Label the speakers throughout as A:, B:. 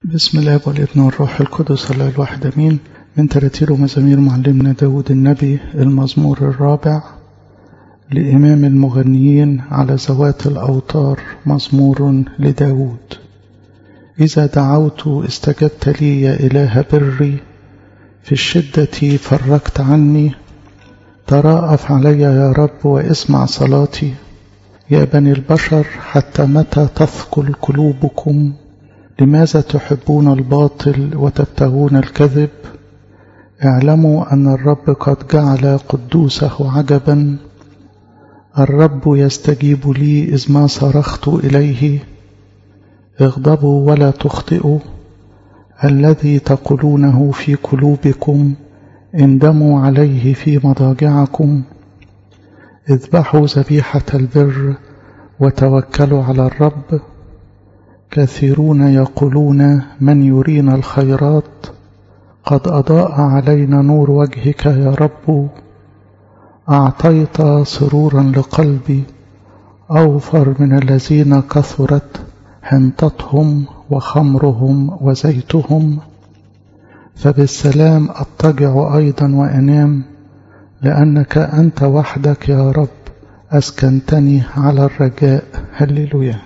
A: بسم الله والابن والروح القدس الله الواحد امين من تراتير ومزامير معلمنا داود النبي المزمور الرابع لإمام المغنيين على ذوات الأوتار مزمور لداود إذا دعوت استجبت لي يا إله بري في الشدة فرجت عني تراءف علي يا رب واسمع صلاتي يا بني البشر حتى متى تثقل قلوبكم لماذا تحبون الباطل وتبتغون الكذب اعلموا أن الرب قد جعل قدوسه عجبا الرب يستجيب لي إذ ما صرخت إليه اغضبوا ولا تخطئوا الذي تقولونه في قلوبكم اندموا عليه في مضاجعكم اذبحوا ذبيحة البر وتوكلوا على الرب كثيرون يقولون من يرينا الخيرات قد أضاء علينا نور وجهك يا رب أعطيت سرورا لقلبي أوفر من الذين كثرت حنطتهم وخمرهم وزيتهم فبالسلام أضطجع أيضا وأنام لأنك أنت وحدك يا رب أسكنتني على الرجاء هللويا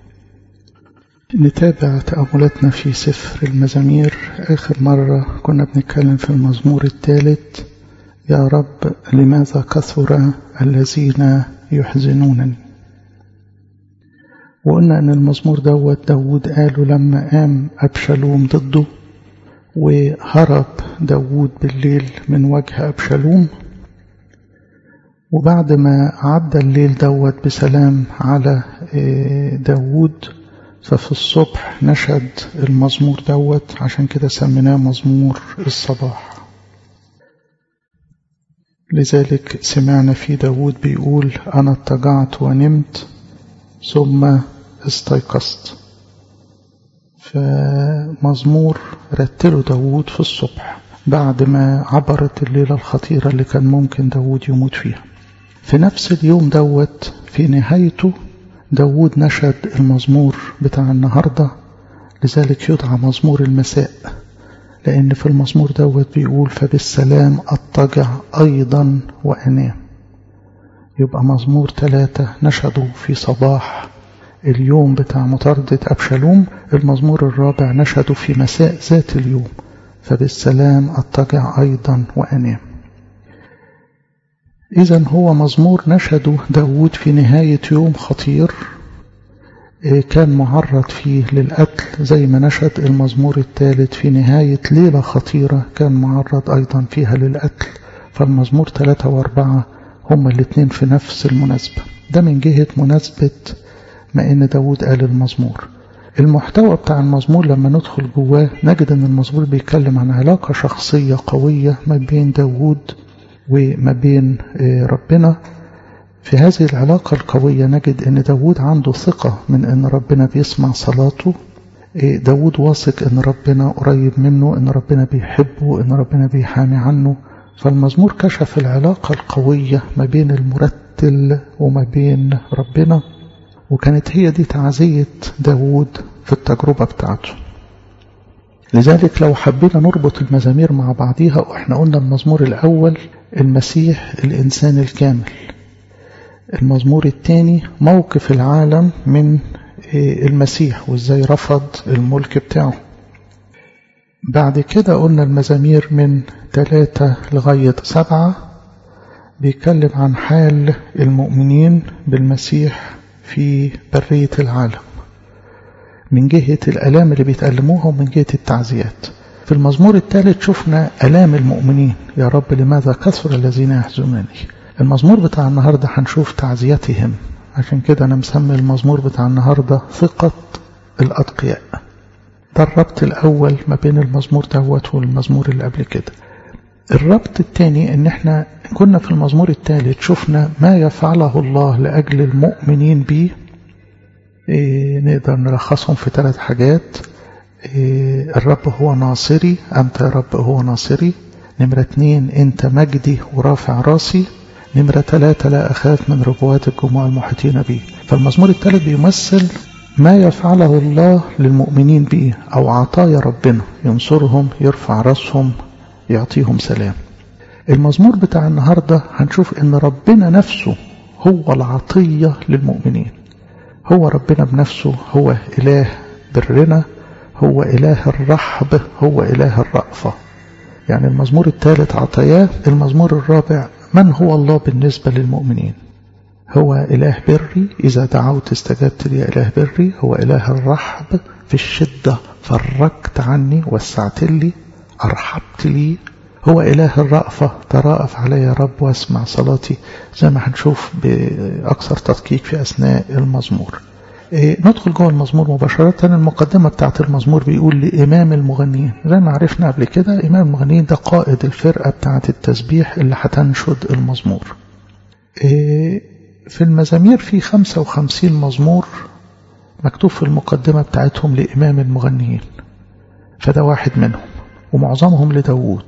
A: نتابع تأملاتنا في سفر المزامير آخر مرة كنا بنتكلم في المزمور الثالث يا رب لماذا كثر الذين يحزنونني وقلنا أن المزمور دوت داود قاله لما قام أبشالوم ضده وهرب داود بالليل من وجه أبشالوم وبعد ما عدى الليل دوت بسلام على داود ففي الصبح نشد المزمور دوت عشان كده سميناه مزمور الصباح لذلك سمعنا في داود بيقول أنا اضطجعت ونمت ثم استيقظت فمزمور رتله داود في الصبح بعد ما عبرت الليلة الخطيرة اللي كان ممكن داود يموت فيها في نفس اليوم دوت في نهايته داود نشد المزمور بتاع النهاردة لذلك يدعى مزمور المساء لأن في المزمور دوت بيقول فبالسلام أضطجع أيضا وأنام يبقى مزمور ثلاثة نشدوا في صباح اليوم بتاع مطاردة أبشالوم المزمور الرابع نشدوا في مساء ذات اليوم فبالسلام أضطجع أيضا وأنام إذا هو مزمور نشده داود في نهاية يوم خطير كان معرض فيه للقتل زي ما نشد المزمور الثالث في نهاية ليلة خطيرة كان معرض أيضا فيها للقتل فالمزمور ثلاثة وأربعة هما الاثنين في نفس المناسبة ده من جهة مناسبة ما إن داود قال المزمور المحتوى بتاع المزمور لما ندخل جواه نجد أن المزمور بيتكلم عن علاقة شخصية قوية ما بين داود وما بين ربنا في هذه العلاقة القوية نجد أن داود عنده ثقة من أن ربنا بيسمع صلاته داود واثق أن ربنا قريب منه أن ربنا بيحبه أن ربنا بيحامي عنه فالمزمور كشف العلاقة القوية ما بين المرتل وما بين ربنا وكانت هي دي تعزية داود في التجربة بتاعته لذلك لو حبينا نربط المزامير مع بعضيها واحنا قلنا المزمور الأول المسيح الإنسان الكامل المزمور الثاني موقف العالم من المسيح وازاي رفض الملك بتاعه بعد كده قلنا المزامير من ثلاثة لغاية سبعة بيتكلم عن حال المؤمنين بالمسيح في برية العالم من جهة الألام اللي بيتألموها ومن جهة التعزيات في المزمور الثالث شفنا ألام المؤمنين يا رب لماذا كثر الذين يحزنونني المزمور بتاع النهاردة هنشوف تعزيتهم عشان كده أنا مسمي المزمور بتاع النهاردة ثقة الأتقياء ده الربط الأول ما بين المزمور دوت والمزمور اللي قبل كده الربط الثاني ان احنا كنا في المزمور الثالث شفنا ما يفعله الله لأجل المؤمنين به إيه نقدر نلخصهم في ثلاث حاجات إيه الرب هو ناصري أنت يا رب هو ناصري نمرة اتنين أنت مجدي ورافع راسي نمرة ثلاثة لا أخاف من ربوات الجموع المحيطين بي فالمزمور الثالث بيمثل ما يفعله الله للمؤمنين به أو عطايا ربنا ينصرهم يرفع راسهم يعطيهم سلام المزمور بتاع النهاردة هنشوف ان ربنا نفسه هو العطية للمؤمنين هو ربنا بنفسه هو إله برنا هو إله الرحب هو إله الرأفة يعني المزمور الثالث عطاياه المزمور الرابع من هو الله بالنسبة للمؤمنين هو إله بري إذا دعوت استجبت لي إله بري هو إله الرحب في الشدة فرجت عني وسعت لي أرحبت لي هو إله الرأفة تراءف علي يا رب واسمع صلاتي زي ما هنشوف بأكثر تدقيق في أثناء المزمور إيه ندخل جوه المزمور مباشرة المقدمة بتاعت المزمور بيقول لإمام المغنيين زي ما عرفنا قبل كده إمام المغنيين ده قائد الفرقة بتاعت التسبيح اللي هتنشد المزمور إيه في المزامير في 55 مزمور مكتوب في المقدمة بتاعتهم لإمام المغنيين فده واحد منهم ومعظمهم لداوود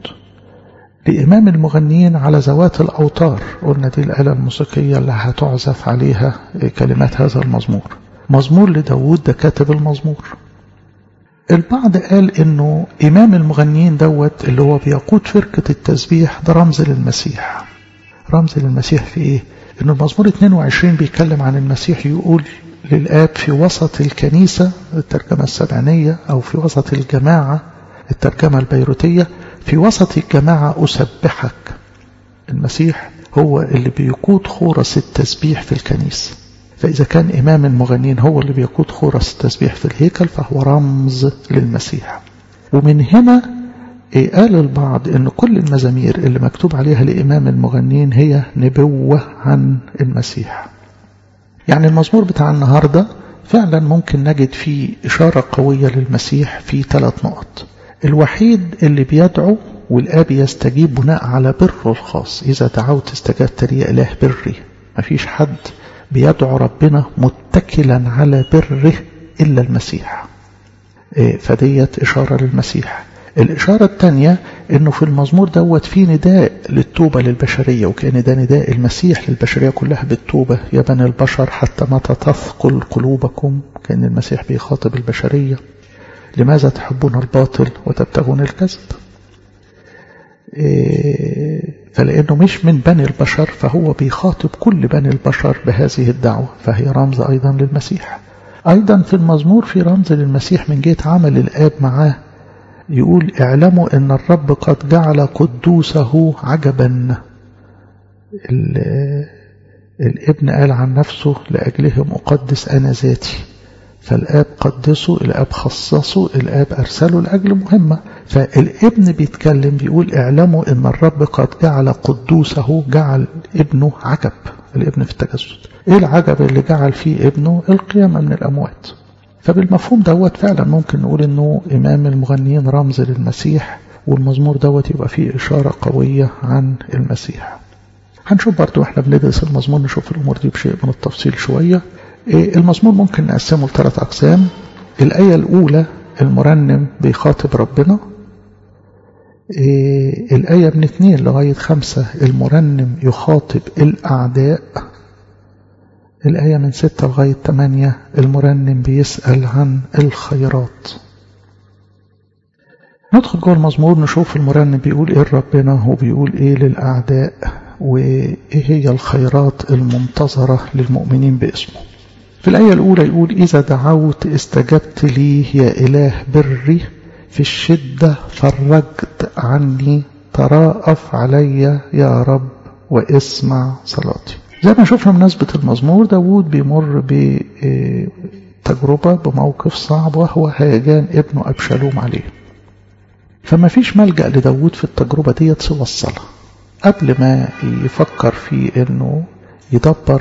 A: لإمام المغنيين على ذوات الأوتار قلنا دي الآلة الموسيقية اللي هتعزف عليها كلمات هذا المزمور مزمور لداود ده كاتب المزمور البعض قال انه امام المغنيين دوت اللي هو بيقود فرقة التسبيح ده رمز للمسيح رمز للمسيح في ايه انه المزمور 22 بيتكلم عن المسيح يقول للآب في وسط الكنيسة الترجمة السبعينية أو في وسط الجماعة الترجمة البيروتية في وسط الجماعة أسبحك المسيح هو اللي بيقود خورس التسبيح في الكنيسة فإذا كان إمام المغنين هو اللي بيقود خورس التسبيح في الهيكل فهو رمز للمسيح ومن هنا قال البعض أن كل المزامير اللي مكتوب عليها لإمام المغنين هي نبوة عن المسيح يعني المزمور بتاع النهاردة فعلا ممكن نجد فيه إشارة قوية للمسيح في ثلاث نقط الوحيد اللي بيدعو والآب يستجيب بناء على بره الخاص إذا دعوت استجبت لي إله بري مفيش حد بيدعو ربنا متكلا على بره إلا المسيح فديت إشارة للمسيح الإشارة الثانية إنه في المزمور دوت في نداء للتوبة للبشرية وكان ده نداء المسيح للبشرية كلها بالتوبة يا بني البشر حتى متى تثقل قلوبكم كان المسيح بيخاطب البشرية لماذا تحبون الباطل وتبتغون الكذب فلأنه مش من بني البشر فهو بيخاطب كل بني البشر بهذه الدعوة فهي رمز أيضا للمسيح أيضا في المزمور في رمز للمسيح من جهة عمل الآب معاه يقول اعلموا ان الرب قد جعل قدوسه عجبا الابن قال عن نفسه لأجلهم أقدس أنا ذاتي فالآب قدسه الآب خصصه الآب أرسله لأجل مهمة فالابن بيتكلم بيقول اعلموا ان الرب قد جعل قدوسه جعل ابنه عجب الابن في التجسد ايه العجب اللي جعل فيه ابنه القيامة من الأموات فبالمفهوم دوت فعلا ممكن نقول انه امام المغنيين رمز للمسيح والمزمور دوت يبقى فيه اشارة قوية عن المسيح هنشوف برضو احنا بندرس المزمور نشوف الامور دي بشيء من التفصيل شوية المزمور ممكن نقسمه لثلاث اقسام الاية الاولى المرنم بيخاطب ربنا الآية من اثنين لغاية خمسة المرنم يخاطب الأعداء الآية من ستة لغاية تمانية المرنم بيسأل عن الخيرات ندخل جوه المزمور نشوف المرنم بيقول ايه لربنا وبيقول ايه للأعداء وايه هي الخيرات المنتظرة للمؤمنين باسمه في الآية الأولى يقول إذا دعوت استجبت لي يا إله بري في الشدة فرجت عني تراءف علي يا رب واسمع صلاتي زي ما شفنا مناسبة المزمور داود بيمر بتجربة بموقف صعب وهو هيجان ابنه أبشالوم عليه فما فيش ملجأ لداود في التجربة ديت سوى الصلاة قبل ما يفكر في انه يدبر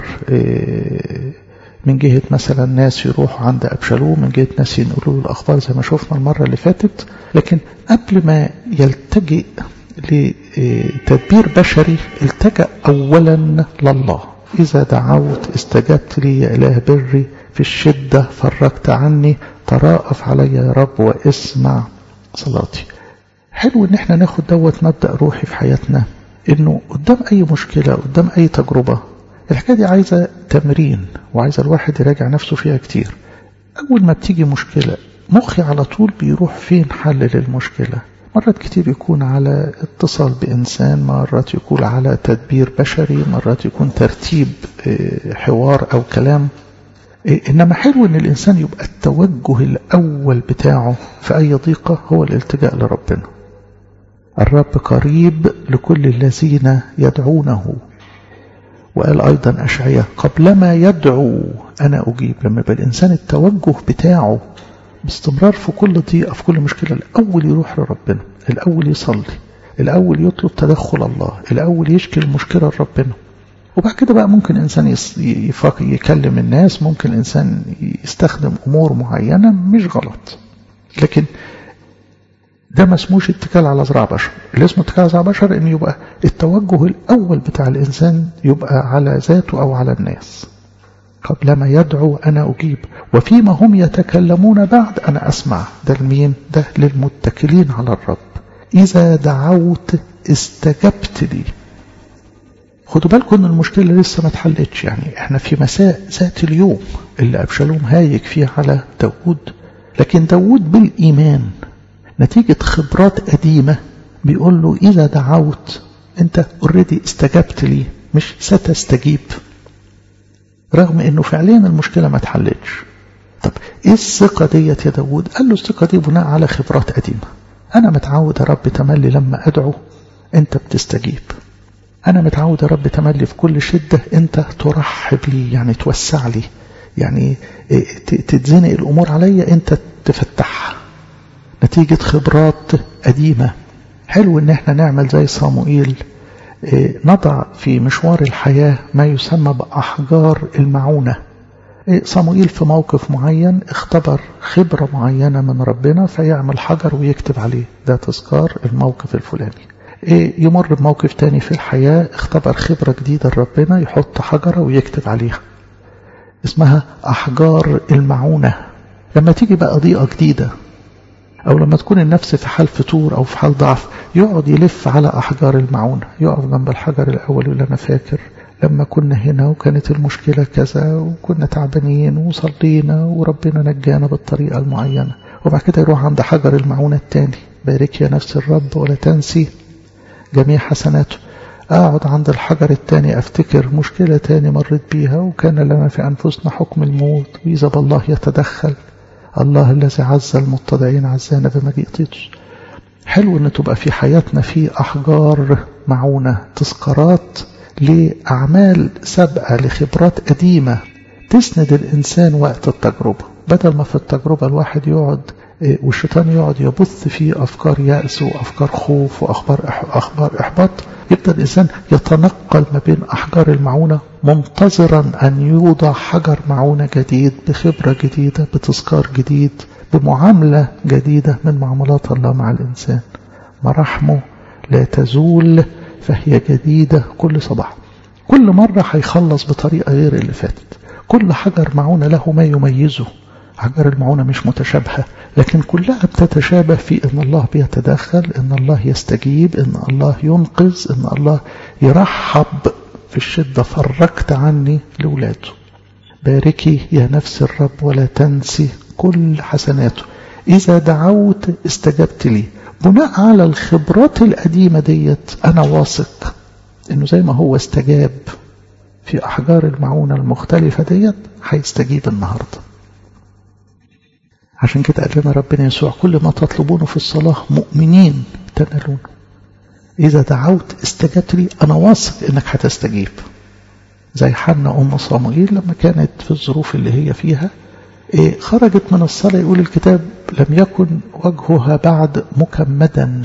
A: من جهة مثلا ناس يروحوا عند أبشالوم من جهة ناس ينقلوا له الأخبار زي ما شفنا المرة اللي فاتت لكن قبل ما يلتجئ لتدبير بشري التجأ أولا لله إذا دعوت استجبت لي يا إله بري في الشدة فرجت عني تراءف علي يا رب واسمع صلاتي حلو ان احنا ناخد دوت مبدأ روحي في حياتنا انه قدام اي مشكلة قدام اي تجربة الحكاية دي عايزة تمرين وعايزة الواحد يراجع نفسه فيها كتير أول ما بتيجي مشكلة مخي على طول بيروح فين حل للمشكلة مرات كتير يكون على اتصال بإنسان مرات يكون على تدبير بشري مرات يكون ترتيب حوار أو كلام إنما حلو إن الإنسان يبقى التوجه الأول بتاعه في أي ضيقة هو الالتجاء لربنا الرب قريب لكل الذين يدعونه وقال أيضا أشعياء قبلما يدعو أنا أجيب لما يبقى الإنسان التوجه بتاعه باستمرار في كل ضيقة في كل مشكلة الأول يروح لربنا الأول يصلي الأول يطلب تدخل الله الأول يشكي المشكلة لربنا وبعد كده بقى ممكن إنسان يكلم الناس ممكن إنسان يستخدم أمور معينة مش غلط لكن ده ما اسموش اتكال على ذراع بشر اللي اسمه اتكال على ذراع بشر ان يبقى التوجه الاول بتاع الانسان يبقى على ذاته او على الناس قبلما يدعو انا اجيب وفيما هم يتكلمون بعد انا اسمع ده لمين ده للمتكلين على الرب اذا دعوت استجبت لي خدوا بالكم ان المشكله لسه ما اتحلتش يعني احنا في مساء ذات اليوم اللي ابشالوم هايج فيه على داوود لكن داوود بالايمان نتيجة خبرات قديمة بيقول له إذا دعوت أنت اوريدي استجبت لي مش ستستجيب رغم أنه فعليا المشكلة ما اتحلتش طب إيه الثقة ديت يا داود قال له الثقة دي بناء على خبرات قديمة أنا متعود يا رب تملي لما أدعو أنت بتستجيب أنا متعود يا رب تملي في كل شدة أنت ترحب لي يعني توسع لي يعني تتزنق الأمور عليا أنت تفتحها نتيجة خبرات قديمة حلو ان احنا نعمل زي صاموئيل نضع في مشوار الحياة ما يسمى بأحجار المعونة صاموئيل في موقف معين اختبر خبرة معينة من ربنا فيعمل حجر ويكتب عليه ده تذكار الموقف الفلاني يمر بموقف تاني في الحياة اختبر خبرة جديدة لربنا يحط حجرة ويكتب عليها اسمها أحجار المعونة لما تيجي بقى ضيقة جديدة أو لما تكون النفس في حال فتور أو في حال ضعف يقعد يلف على أحجار المعونة يقف جنب الحجر الأول يقول أنا فاكر لما كنا هنا وكانت المشكلة كذا وكنا تعبانين وصلينا وربنا نجانا بالطريقة المعينة وبعد كده يروح عند حجر المعونة التاني بارك يا نفس الرب ولا تنسي جميع حسناته أقعد عند الحجر التاني أفتكر مشكلة تاني مريت بيها وكان لنا في أنفسنا حكم الموت وإذا بالله يتدخل الله الذي عز المتضعين عزانا بمجيء تيتوس حلو ان تبقى في حياتنا في احجار معونة تذكارات لأعمال سابقة لخبرات قديمة تسند الإنسان وقت التجربة بدل ما في التجربة الواحد يقعد والشيطان يقعد يبث فيه أفكار يأس وأفكار خوف وأخبار أخبار إحباط يبدأ الإنسان يتنقل ما بين أحجار المعونة منتظرا أن يوضع حجر معونة جديد بخبرة جديدة بتذكار جديد بمعاملة جديدة من معاملات الله مع الإنسان مراحمه لا تزول فهي جديدة كل صباح كل مرة هيخلص بطريقة غير اللي فاتت كل حجر معونة له ما يميزه حجر المعونة مش متشابهة لكن كلها بتتشابه في ان الله بيتدخل ان الله يستجيب ان الله ينقذ ان الله يرحب في الشدة فرجت عني لولاده باركي يا نفس الرب ولا تنسي كل حسناته إذا دعوت استجبت لي بناء على الخبرات القديمة ديت أنا واثق إنه زي ما هو استجاب في أحجار المعونة المختلفة ديت هيستجيب النهارده عشان كده قال لنا ربنا يسوع كل ما تطلبونه في الصلاة مؤمنين تنالونه إذا دعوت استجبت لي أنا واثق إنك هتستجيب زي حنا أم صموئيل لما كانت في الظروف اللي هي فيها إيه خرجت من الصلاة يقول الكتاب لم يكن وجهها بعد مكمدا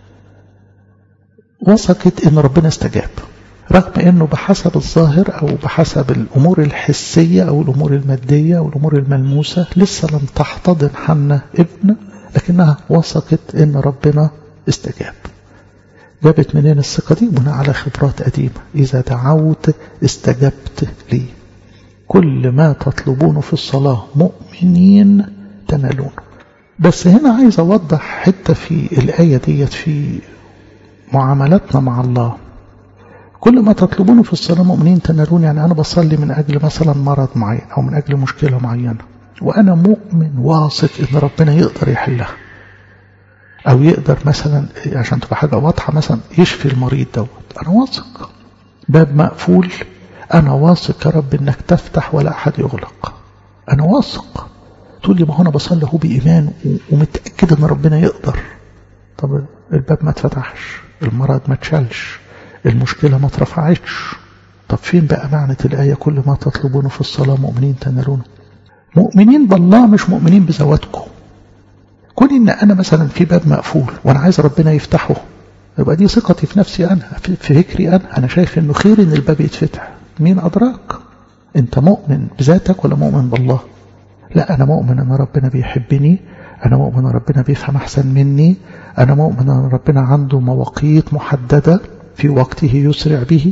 A: وثقت إن ربنا استجاب رغم أنه بحسب الظاهر أو بحسب الأمور الحسية أو الأمور المادية أو الأمور الملموسة لسه لم تحتضن حنا ابن لكنها وثقت أن ربنا استجاب جابت منين الثقة دي بناء على خبرات قديمة إذا دعوت استجبت لي كل ما تطلبونه في الصلاة مؤمنين تنالونه بس هنا عايز أوضح حتة في الآية ديت في معاملاتنا مع الله كل ما تطلبونه في الصلاة مؤمنين تنالون يعني أنا بصلي من أجل مثلا مرض معين أو من أجل مشكلة معينة وأنا مؤمن واثق إن ربنا يقدر يحلها أو يقدر مثلا عشان تبقى حاجة واضحة مثلا يشفي المريض دوت أنا واثق باب مقفول أنا واثق يا رب إنك تفتح ولا أحد يغلق أنا واثق تقول لي ما هو أنا بصلي هو بإيمان ومتأكد إن ربنا يقدر طب الباب ما اتفتحش المرض ما اتشالش المشكلة ما اترفعتش طب فين بقى معنى الآية كل ما تطلبونه في الصلاة مؤمنين تنالونه مؤمنين بالله مش مؤمنين بذواتكم كون ان انا مثلا في باب مقفول وانا عايز ربنا يفتحه يبقى دي ثقتي في نفسي انا في فكري انا انا شايف انه خير ان الباب يتفتح مين ادراك انت مؤمن بذاتك ولا مؤمن بالله لا انا مؤمن ان ربنا بيحبني انا مؤمن ان ربنا بيفهم احسن مني انا مؤمن ان ربنا عنده مواقيت محدده في وقته يسرع به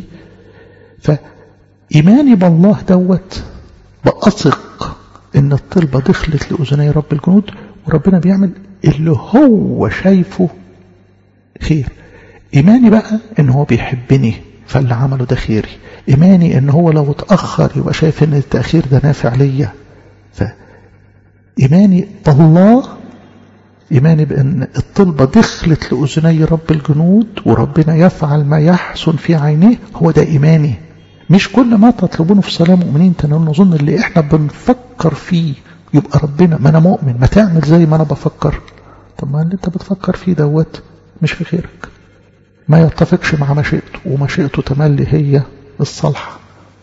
A: فايماني بالله دوت بأثق ان الطلبه دخلت لاذني رب الجنود وربنا بيعمل اللي هو شايفه خير إيماني بقى إن هو بيحبني فاللي عمله ده خيري إيماني إن هو لو اتأخر يبقى شايف إن التأخير ده نافع ليا فإيماني بالله إيماني بأن الطلبة دخلت لأذني رب الجنود وربنا يفعل ما يحسن في عينيه هو ده إيماني مش كل ما تطلبونه في صلاة مؤمنين تنالون نظن اللي احنا بنفكر فيه يبقى ربنا ما انا مؤمن ما تعمل زي ما انا بفكر طب ما اللي انت بتفكر فيه دوت مش في خيرك ما يتفقش مع مشيئته ومشيئته تملي هي الصالحة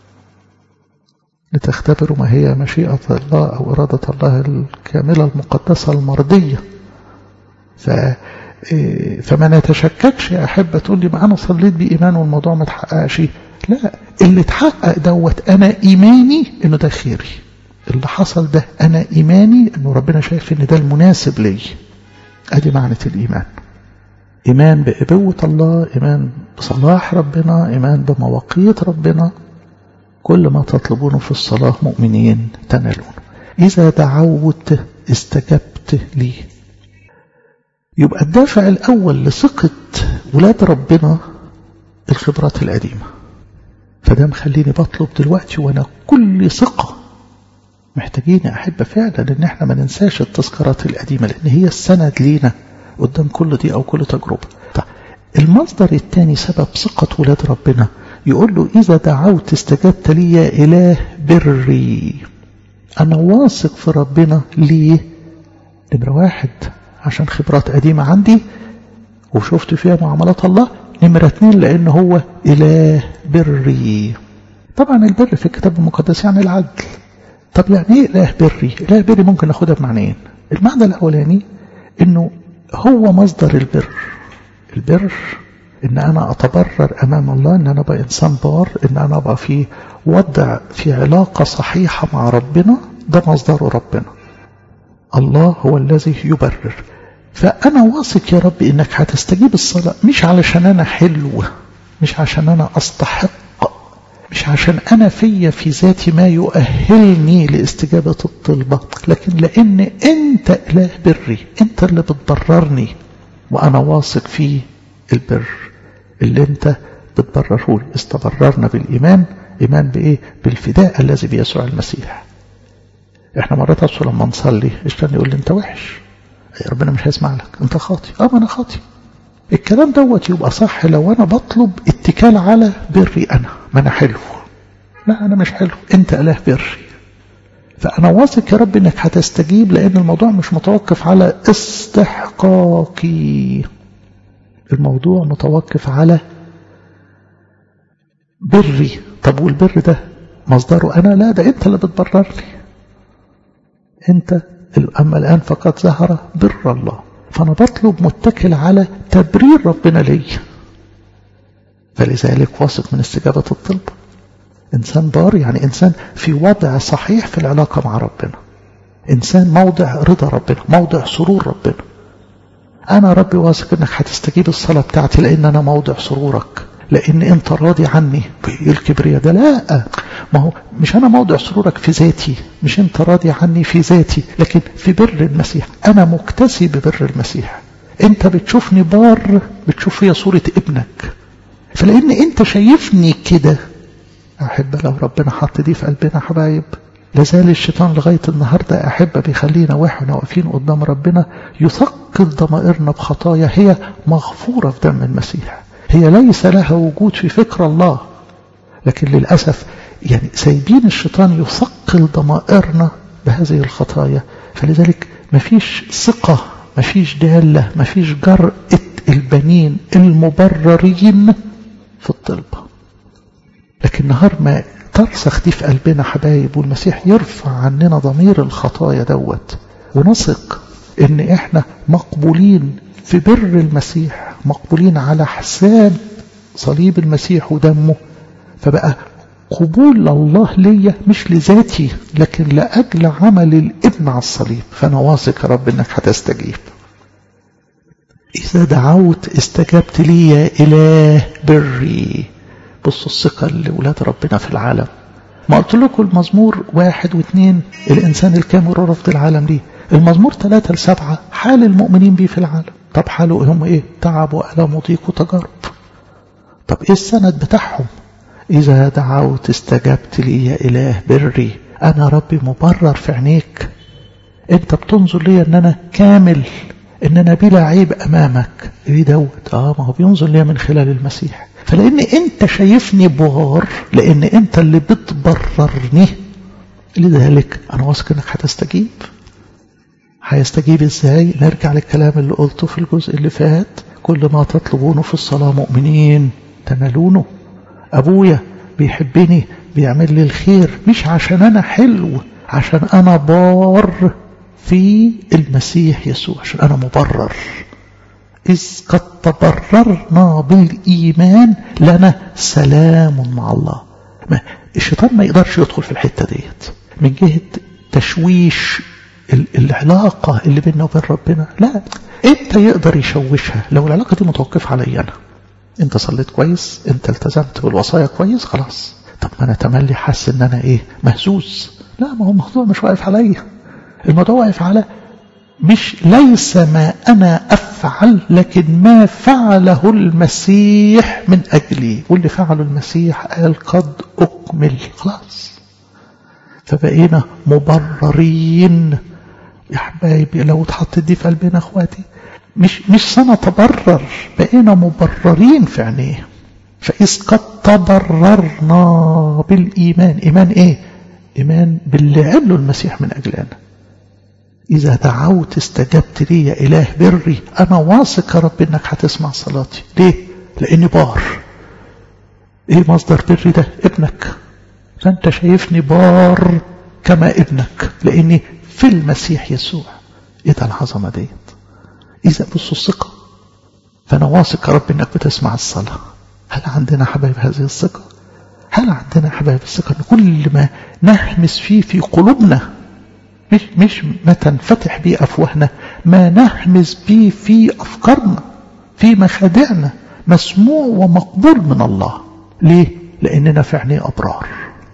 A: لتختبروا ما هي مشيئة الله أو إرادة الله الكاملة المقدسة المرضية ف فما نتشككش يا أحبة تقول لي ما أنا صليت بإيمان والموضوع ما تحققش لا اللي اتحقق دوت أنا إيماني إنه ده خيري اللي حصل ده أنا إيماني أنه ربنا شايف أن ده المناسب لي أدي معنى الإيمان إيمان بإبوة الله إيمان بصلاح ربنا إيمان بمواقيت ربنا كل ما تطلبونه في الصلاة مؤمنين تنالون إذا دعوت استجبت لي يبقى الدافع الأول لثقة ولاد ربنا الخبرات القديمة فده مخليني بطلب دلوقتي وأنا كل ثقة محتاجين يا أحبة فعلا إن إحنا ما ننساش التذكارات القديمة لأن هي السند لينا قدام كل دي أو كل تجربة طيب المصدر الثاني سبب ثقة ولاد ربنا يقول له إذا دعوت استجبت لي يا إله بري أنا واثق في ربنا ليه نمرة واحد عشان خبرات قديمة عندي وشفت فيها معاملات الله نمرة اتنين لأن هو إله بري طبعا البر في الكتاب المقدس يعني العدل طب يعني ايه اله بري اله بري ممكن ناخدها بمعنيين المعنى الاولاني انه هو مصدر البر البر ان انا اتبرر امام الله ان انا ابقى انسان بار ان انا ابقى في وضع في علاقة صحيحة مع ربنا ده مصدره ربنا الله هو الذي يبرر فانا واثق يا رب انك هتستجيب الصلاة مش علشان انا حلو مش عشان انا استحق مش عشان أنا فيا في ذاتي ما يؤهلني لاستجابة الطلبة لكن لأن أنت إله بري أنت اللي بتبررني وأنا واثق في البر اللي أنت بتبرره لي استبررنا بالإيمان إيمان بإيه بالفداء الذي بيسوع المسيح احنا مرات أصلا لما نصلي الشيطان يقول لي انت وحش ربنا مش هيسمع لك انت خاطي اه ما انا خاطي الكلام دوت يبقى صح لو انا بطلب اتكال على بري انا ما انا حلو لا انا مش حلو انت اله بري فانا واثق يا رب انك هتستجيب لان الموضوع مش متوقف على استحقاقي الموضوع متوقف على بري طب والبر ده مصدره انا لا ده انت اللي بتبررني انت اما الان فقد ظهر بر الله فأنا بطلب متكل على تبرير ربنا لي فلذلك واثق من استجابة الطلب إنسان بار يعني إنسان في وضع صحيح في العلاقة مع ربنا إنسان موضع رضا ربنا موضع سرور ربنا أنا ربي واثق إنك هتستجيب الصلاة بتاعتي لأن أنا موضع سرورك لأن أنت راضي عني الكبرياء ده لا ما هو مش أنا موضع سرورك في ذاتي مش أنت راضي عني في ذاتي لكن في بر المسيح أنا مكتسي ببر المسيح أنت بتشوفني بار بتشوف فيا صورة ابنك فلأن أنت شايفني كده أحب لو ربنا حط دي في قلبنا حبايب لازال الشيطان لغاية النهاردة أحبة بيخلينا واحنا واقفين قدام ربنا يثقل ضمائرنا بخطايا هي مغفورة في دم المسيح هي ليس لها وجود في فكر الله لكن للأسف يعني سايبين الشيطان يثقل ضمائرنا بهذه الخطايا فلذلك مفيش ثقة مفيش دالة مفيش جرأة البنين المبررين في الطلبة لكن نهار ما ترسخ دي في قلبنا حبايب والمسيح يرفع عننا ضمير الخطايا دوت ونثق ان احنا مقبولين في بر المسيح مقبولين على حساب صليب المسيح ودمه فبقى قبول الله ليا مش لذاتي لكن لأجل عمل الابن على الصليب فأنا واثق يا رب إنك هتستجيب إذا دعوت استجبت لي يا إله بري بصوا الثقة لأولاد ربنا في العالم ما قلت لكم المزمور واحد واثنين الإنسان الكامل رفض العالم ليه المزمور ثلاثة لسبعة حال المؤمنين بيه في العالم طب حالهم ايه تعب وألم وضيق وتجارب طب ايه السند بتاعهم إذا دعوت استجبت لي يا إله بري أنا ربي مبرر في عينيك أنت بتنظر لي أن أنا كامل أن أنا بلا عيب أمامك إيه دوت آه ما هو بينظر لي من خلال المسيح فلأن أنت شايفني بار لأن أنت اللي بتبررني لذلك أنا واثق أنك هتستجيب هيستجيب إزاي نرجع للكلام اللي قلته في الجزء اللي فات كل ما تطلبونه في الصلاة مؤمنين تنالونه أبويا بيحبني بيعمل لي الخير مش عشان أنا حلو عشان أنا بار في المسيح يسوع عشان أنا مبرر إذ قد تبررنا بالإيمان لنا سلام مع الله ما الشيطان ما يقدرش يدخل في الحتة ديت من جهة تشويش العلاقة اللي بيننا وبين ربنا لا انت يقدر يشوشها لو العلاقة دي متوقفة علي أنا انت صليت كويس انت التزمت بالوصايا كويس خلاص طب ما انا تملي حاسس ان انا ايه مهزوز لا ما هو الموضوع مش واقف عليا الموضوع واقف على مش ليس ما انا افعل لكن ما فعله المسيح من اجلي واللي فعله المسيح قال قد اكمل خلاص فبقينا مبررين يا حبايبي لو اتحطت دي في قلبنا اخواتي مش مش سنتبرر بقينا مبررين في عينيه فإذ قد تبررنا بالإيمان إيمان إيه؟ إيمان باللي عمله المسيح من أجلنا إذا دعوت استجبت لي يا إله بري أنا واثق يا رب إنك هتسمع صلاتي ليه؟ لأني بار إيه مصدر بري ده؟ ابنك فأنت شايفني بار كما ابنك لأني في المسيح يسوع إيه ده العظمة ديت إذا بصوا الثقة فأنا واثق يا رب إنك بتسمع الصلاة هل عندنا حبايب هذه الثقة هل عندنا حبايب الثقة إن كل ما نهمس فيه في قلوبنا مش مش ما تنفتح به أفواهنا ما نهمس به في أفكارنا في مخادعنا مسموع ومقبول من الله ليه؟ لأننا في عينيه أبرار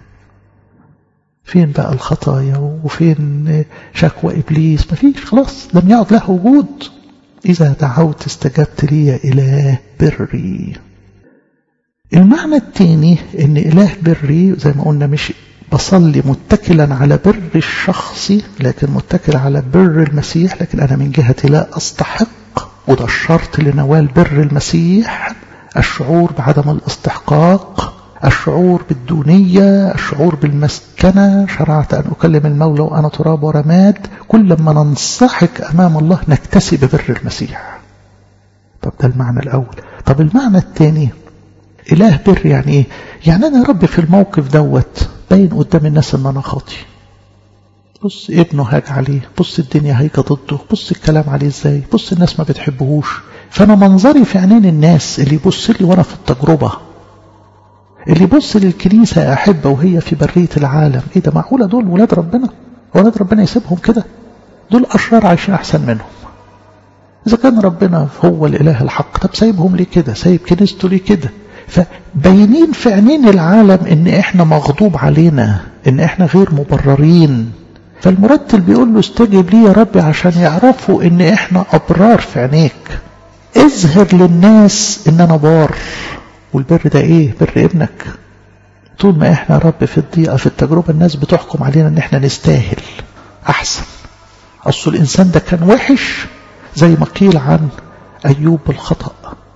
A: فين بقى الخطايا وفين شكوى إبليس مفيش خلاص لم يعد له وجود إذا دعوت استجبت لي يا إله بري المعنى الثاني ان اله بري زي ما قلنا مش بصلي متكلا على بر الشخصي لكن متكل على بر المسيح لكن انا من جهتي لا استحق وده الشرط لنوال بر المسيح الشعور بعدم الاستحقاق الشعور بالدونية الشعور بالمسكنة شرعت أن أكلم المولى وأنا تراب ورماد كل ما ننصحك أمام الله نكتسب بر المسيح طب ده المعنى الأول طب المعنى الثاني إله بر يعني إيه؟ يعني أنا يا رب في الموقف دوت باين قدام الناس إن أنا خاطي بص ابنه هاج عليه بص الدنيا هايجة ضده بص الكلام عليه إزاي بص الناس ما بتحبهوش فأنا منظري في عينين الناس اللي يبص لي وأنا في التجربة اللي يبص للكنيسة أحبة وهي في برية العالم إيه ده معقولة دول ولاد ربنا ولاد ربنا يسيبهم كده دول أشرار عايشين أحسن منهم إذا كان ربنا هو الإله الحق طب سايبهم ليه كده سايب كنيسته ليه كده فباينين في عينين العالم ان احنا مغضوب علينا ان احنا غير مبررين فالمرتل بيقول له استجب لي يا ربي عشان يعرفوا ان احنا ابرار في عينيك اظهر للناس ان انا بار والبر ده ايه بر ابنك طول ما احنا رب في الضيقة في التجربة الناس بتحكم علينا ان احنا نستاهل احسن اصل الانسان ده كان وحش زي ما قيل عن ايوب بالخطأ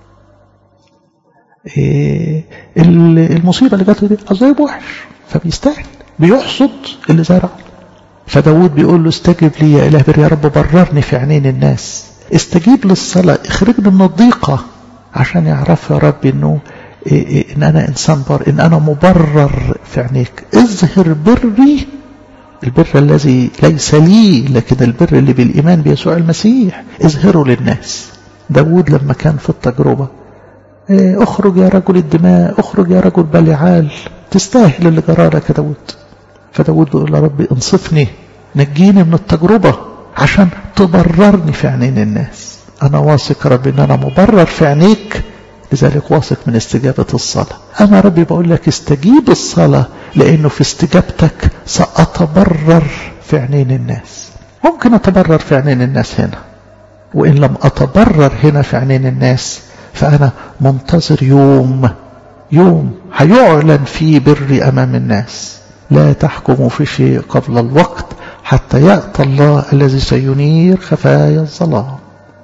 A: إيه المصيبة اللي جات له دي اصل وحش فبيستاهل بيحصد اللي زرعه فداود بيقول له استجب لي يا اله بر يا رب بررني في عينين الناس استجيب للصلاة اخرجني من الضيقة عشان يعرف يا رب انه إيه إيه ان انا انسان بر ان انا مبرر في عينيك اظهر بري البر الذي ليس لي لكن البر اللي بالايمان بيسوع المسيح اظهره للناس داود لما كان في التجربة إيه اخرج يا رجل الدماء اخرج يا رجل بلعال تستاهل اللي جرالك يا داود فداود بيقول يا رب انصفني نجيني من التجربة عشان تبررني في عينين الناس أنا واثق يا رب إن أنا مبرر في عينيك لذلك واثق من استجابة الصلاة أنا ربي بقول لك استجيب الصلاة لأنه في استجابتك سأتبرر في عينين الناس ممكن أتبرر في عينين الناس هنا وإن لم أتبرر هنا في عينين الناس فأنا منتظر يوم يوم هيعلن فيه بري أمام الناس لا تحكموا في شيء قبل الوقت حتى يأتى الله الذي سينير خفايا الظلام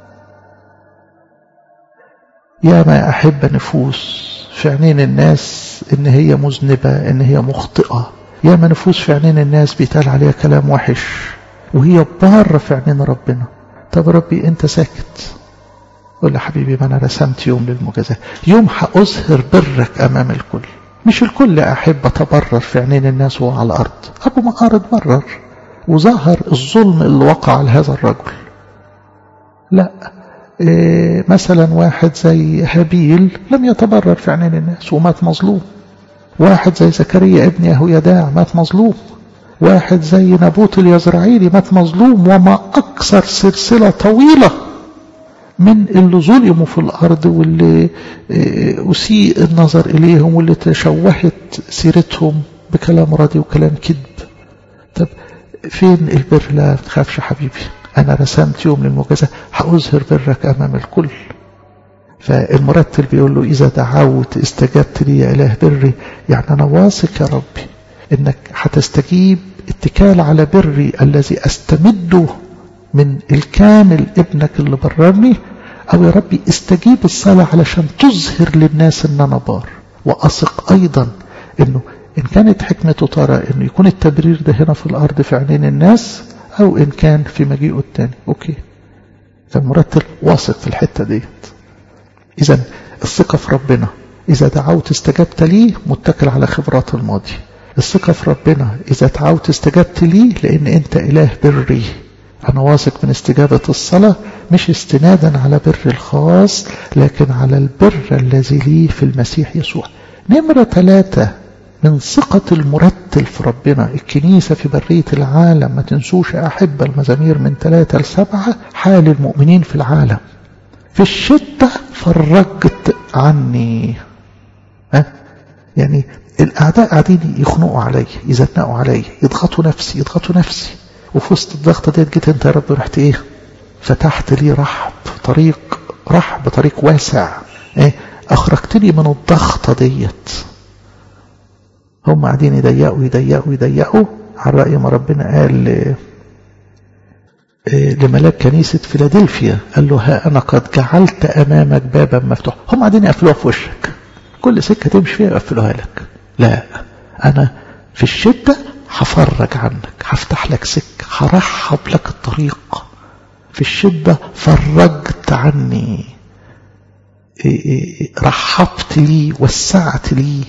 A: يا ما أحب نفوس في عينين الناس إن هي مذنبة إن هي مخطئة يا ما نفوس في عينين الناس بيتقال عليها كلام وحش وهي بارة في عينين ربنا طب ربي أنت ساكت قول لي حبيبي ما أنا رسمت يوم للمجازاة يوم هأظهر برك أمام الكل مش الكل أحب أتبرر في عينين الناس وهو على الأرض أبو مقار اتبرر وظهر الظلم اللي وقع على هذا الرجل لا إيه مثلا واحد زي هابيل لم يتبرر في عينين الناس ومات مظلوم واحد زي زكريا ابن يهويداع مات مظلوم واحد زي نبوت اليزرعيلي مات مظلوم وما أكثر سلسلة طويلة من اللي ظلموا في الأرض واللي أسيء النظر إليهم واللي تشوهت سيرتهم بكلام راضي وكلام كذب طب فين البر لا تخافش حبيبي أنا رسمت يوم للمجازة هأظهر برك أمام الكل فالمرتل بيقول له إذا دعوت استجبت لي يا إله بري يعني أنا واثق يا ربي إنك هتستجيب اتكال على بري الذي أستمده من الكامل ابنك اللي بررني أو يا ربي استجيب الصلاة علشان تظهر للناس إن أنا بار وأثق أيضا إنه إن كانت حكمته ترى إنه يكون التبرير ده هنا في الأرض في عينين الناس أو إن كان في مجيئه التاني أوكي فالمرتل واثق في الحتة ديت إذا الثقة في ربنا إذا دعوت استجبت لي متكل على خبرات الماضي الثقة في ربنا إذا دعوت استجبت لي لأن أنت إله بري أنا واثق من استجابة الصلاة مش استنادا على بر الخاص لكن على البر الذي لي في المسيح يسوع نمرة ثلاثة من ثقة المرتل في ربنا الكنيسة في برية العالم ما تنسوش أحب المزامير من ثلاثة لسبعة حال المؤمنين في العالم في الشدة فرجت عني ها؟ يعني الأعداء قاعدين يخنقوا علي يزنقوا علي يضغطوا نفسي يضغطوا نفسي وفي وسط الضغطة ديت جيت انت يا رب رحت ايه فتحت لي رحب طريق رحب طريق واسع ايه اخرجتني من الضغطة ديت هم قاعدين يضيقوا يضيقوا يضيقوا على رأي ما ربنا قال لملاك كنيسة فيلادلفيا قال له ها أنا قد جعلت أمامك بابا مفتوح هم قاعدين يقفلوها في وشك كل سكة تمشي فيها يقفلوها لك لا أنا في الشدة هفرج عنك هفتح لك سكة هرحب لك الطريق في الشدة فرجت عني رحبت لي وسعت لي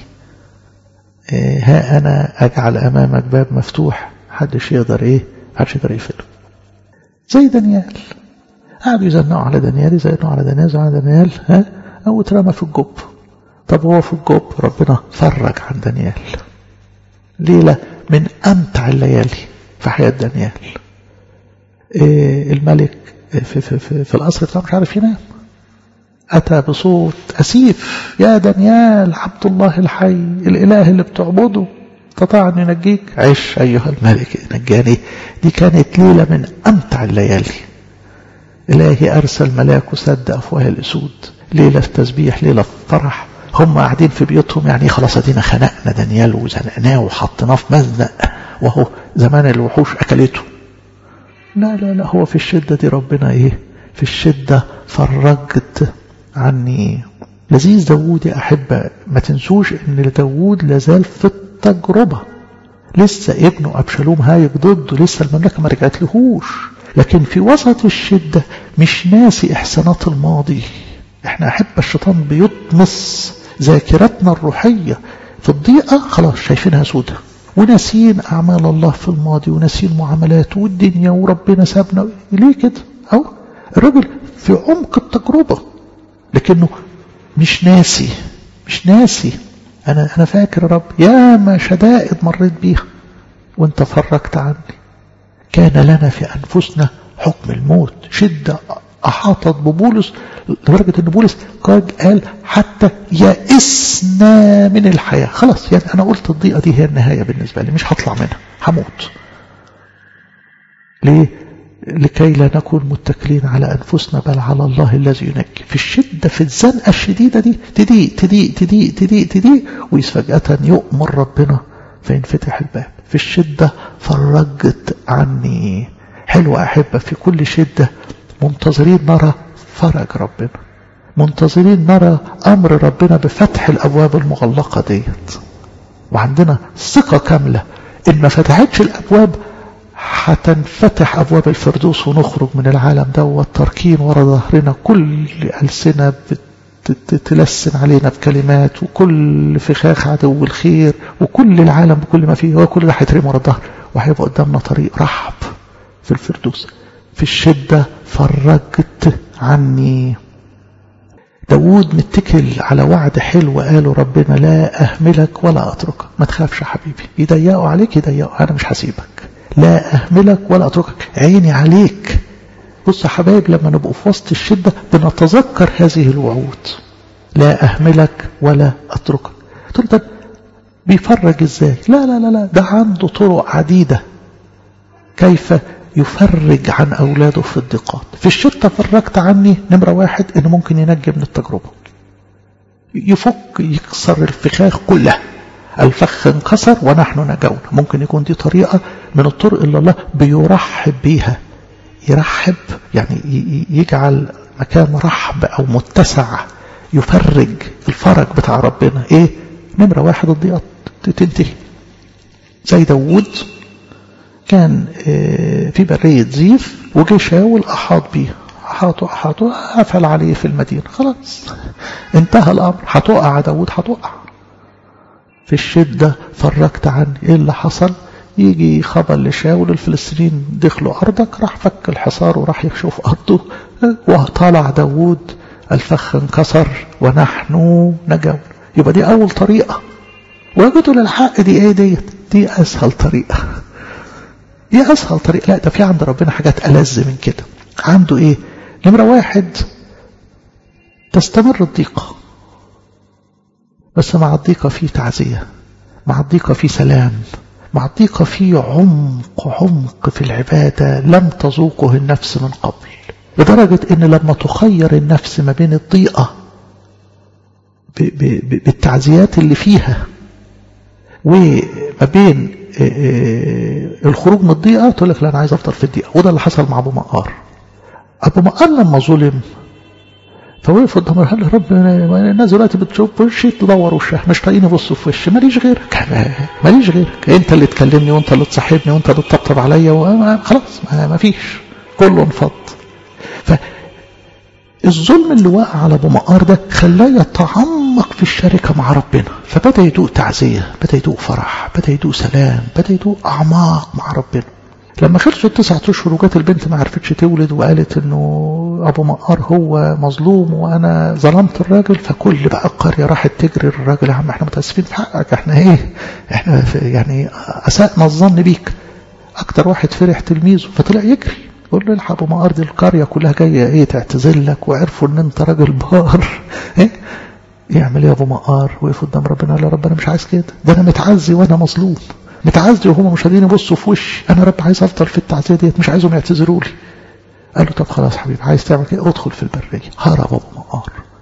A: ها أنا أجعل أمامك باب مفتوح محدش يقدر إيه محدش يقدر يقفله زي دانيال قعدوا يزنقوا على دانيال يزنقوا على دانيال يزنقوا على دانيال ها أو اترمى في الجب طب هو في الجب ربنا فرج عن دانيال ليلة من أمتع الليالي في حياة دانيال إيه الملك في, في, في, في القصر بتاعه مش عارف ينام أتى بصوت أسيف يا دانيال عبد الله الحي الإله اللي بتعبده استطاع أن ينجيك عش أيها الملك نجاني دي كانت ليلة من أمتع الليالي إلهي أرسل ملاك سد أفواه الأسود ليلة في تسبيح ليلة في فرح هم قاعدين في بيوتهم يعني خلاص ادينا خنقنا دانيال وزنقناه وحطيناه في مزنق وهو زمان الوحوش اكلته لا لا لا هو في الشدة دي ربنا ايه في الشدة فرجت عني لذيذ داوود يا أحبة ما تنسوش ان داوود لازال في التجربة لسه ابنه أبشالوم هايج ضده لسه المملكة ما رجعت لهوش لكن في وسط الشدة مش ناسي إحسانات الماضي احنا أحب الشيطان بيطمس ذاكرتنا الروحية في الضيقة خلاص شايفينها سودة وناسين أعمال الله في الماضي وناسين معاملاته والدنيا وربنا سابنا ليه كده أو الراجل في عمق التجربة لكنه مش ناسي مش ناسي أنا أنا فاكر يا رب يا ما شدائد مريت بيها وأنت فرجت عني كان لنا في أنفسنا حكم الموت شدة أحاطت ببولس لدرجة أن بولس قال حتى يئسنا من الحياة خلاص يعني أنا قلت الضيقة دي هي النهاية بالنسبة لي مش هطلع منها هموت ليه لكي لا نكون متكلين على أنفسنا بل على الله الذي ينجي في الشدة في الزنقة الشديدة دي تضيق تضيق تضيق تضيق تضيق وفجأة يؤمر ربنا فينفتح الباب في الشدة فرجت عني حلوة أحبة في كل شدة منتظرين نرى فرج ربنا منتظرين نرى أمر ربنا بفتح الأبواب المغلقة ديت وعندنا ثقة كاملة إن ما فتحتش الأبواب هتنفتح أبواب الفردوس ونخرج من العالم دوت تركين ورا ظهرنا كل ألسنة تلسن علينا بكلمات وكل فخاخ عدو الخير وكل العالم بكل ما فيه وكل ده هيترمي ورا الظهر وهيبقى قدامنا طريق رحب في الفردوس في الشدة فرجت عني داود متكل على وعد حلو قاله ربنا لا أهملك ولا أتركك ما تخافش يا حبيبي يضيقوا عليك يضيقوا أنا مش هسيبك لا أهملك ولا أتركك عيني عليك بص يا حبايب لما نبقوا في وسط الشدة بنتذكر هذه الوعود لا أهملك ولا أتركك تقول طب بيفرج ازاي لا لا لا لا ده عنده طرق عديدة كيف يفرج عن أولاده في الضيقات في الشتة فرجت عني نمرة واحد إنه ممكن ينجي من التجربة يفك يكسر الفخاخ كلها الفخ انكسر ونحن نجونا ممكن يكون دي طريقة من الطرق اللي الله بيرحب بيها يرحب يعني يجعل مكان رحب أو متسع يفرج الفرج بتاع ربنا إيه نمرة واحد الضيقات تنتهي زي داوود كان في برية زيف وجه شاول أحاط بيه أحاطه أحاطه قفل عليه في المدينة خلاص انتهى الأمر هتقع داوود هتقع في الشدة فرجت عني ايه اللي حصل يجي خبر لشاول الفلسطينيين دخلوا أرضك راح فك الحصار وراح يشوف أرضه وطلع داوود الفخ انكسر ونحن نجون يبقى دي أول طريقة وجدوا للحق دي ايه ديت دي أسهل طريقة دي أسهل طريقة لا ده في عند ربنا حاجات ألذ من كده عنده ايه نمرة واحد تستمر الضيقة بس مع الضيقة في تعزية مع الضيقة في سلام مع الضيقة في عمق عمق في العبادة لم تذوقه النفس من قبل لدرجة ان لما تخير النفس ما بين الضيقة بالتعزيات اللي فيها وما بين الخروج من الضيقة تقول لك لا أنا عايز أفضل في الضيقة وده اللي حصل مع أبو مقار أبو مقار لما ظلم فوقف قدام قال له رب الناس دلوقتي بتشوف وشي تدور وشها مش طايقين يبصوا في وشي ماليش غيرك ماليش غيرك انت اللي تكلمني وانت اللي تصاحبني وانت اللي تطبطب عليا خلاص ما فيش كله انفض فالظلم اللي وقع على ابو مقار ده خلاه يتعمق في الشركه مع ربنا فبدا يدوق تعزيه بدا يدوق فرح بدا يدوق سلام بدا يدوق اعماق مع ربنا لما خلصوا التسعة اشهر وجات البنت ما عرفتش تولد وقالت انه ابو مقار هو مظلوم وانا ظلمت الراجل فكل بقى القريه راحت تجري للراجل يا عم احنا متاسفين في حقك احنا ايه احنا يعني اساءنا الظن بيك اكتر واحد فرح تلميذه فطلع يجري يقول له الحق ابو مقار دي القريه كلها جايه ايه تعتذر لك وعرفوا ان انت راجل بار ايه يعمل ايه يا ابو مقار وقف قدام ربنا قال يا رب انا مش عايز كده ده انا متعزي وانا مظلوم متعزي وهم مش قادرين يبصوا في وشي انا رب عايز افضل في التعزيه ديت مش عايزهم يعتذروا لي قال له طب خلاص حبيبي عايز تعمل كده ادخل في البريه هرب ابو مقار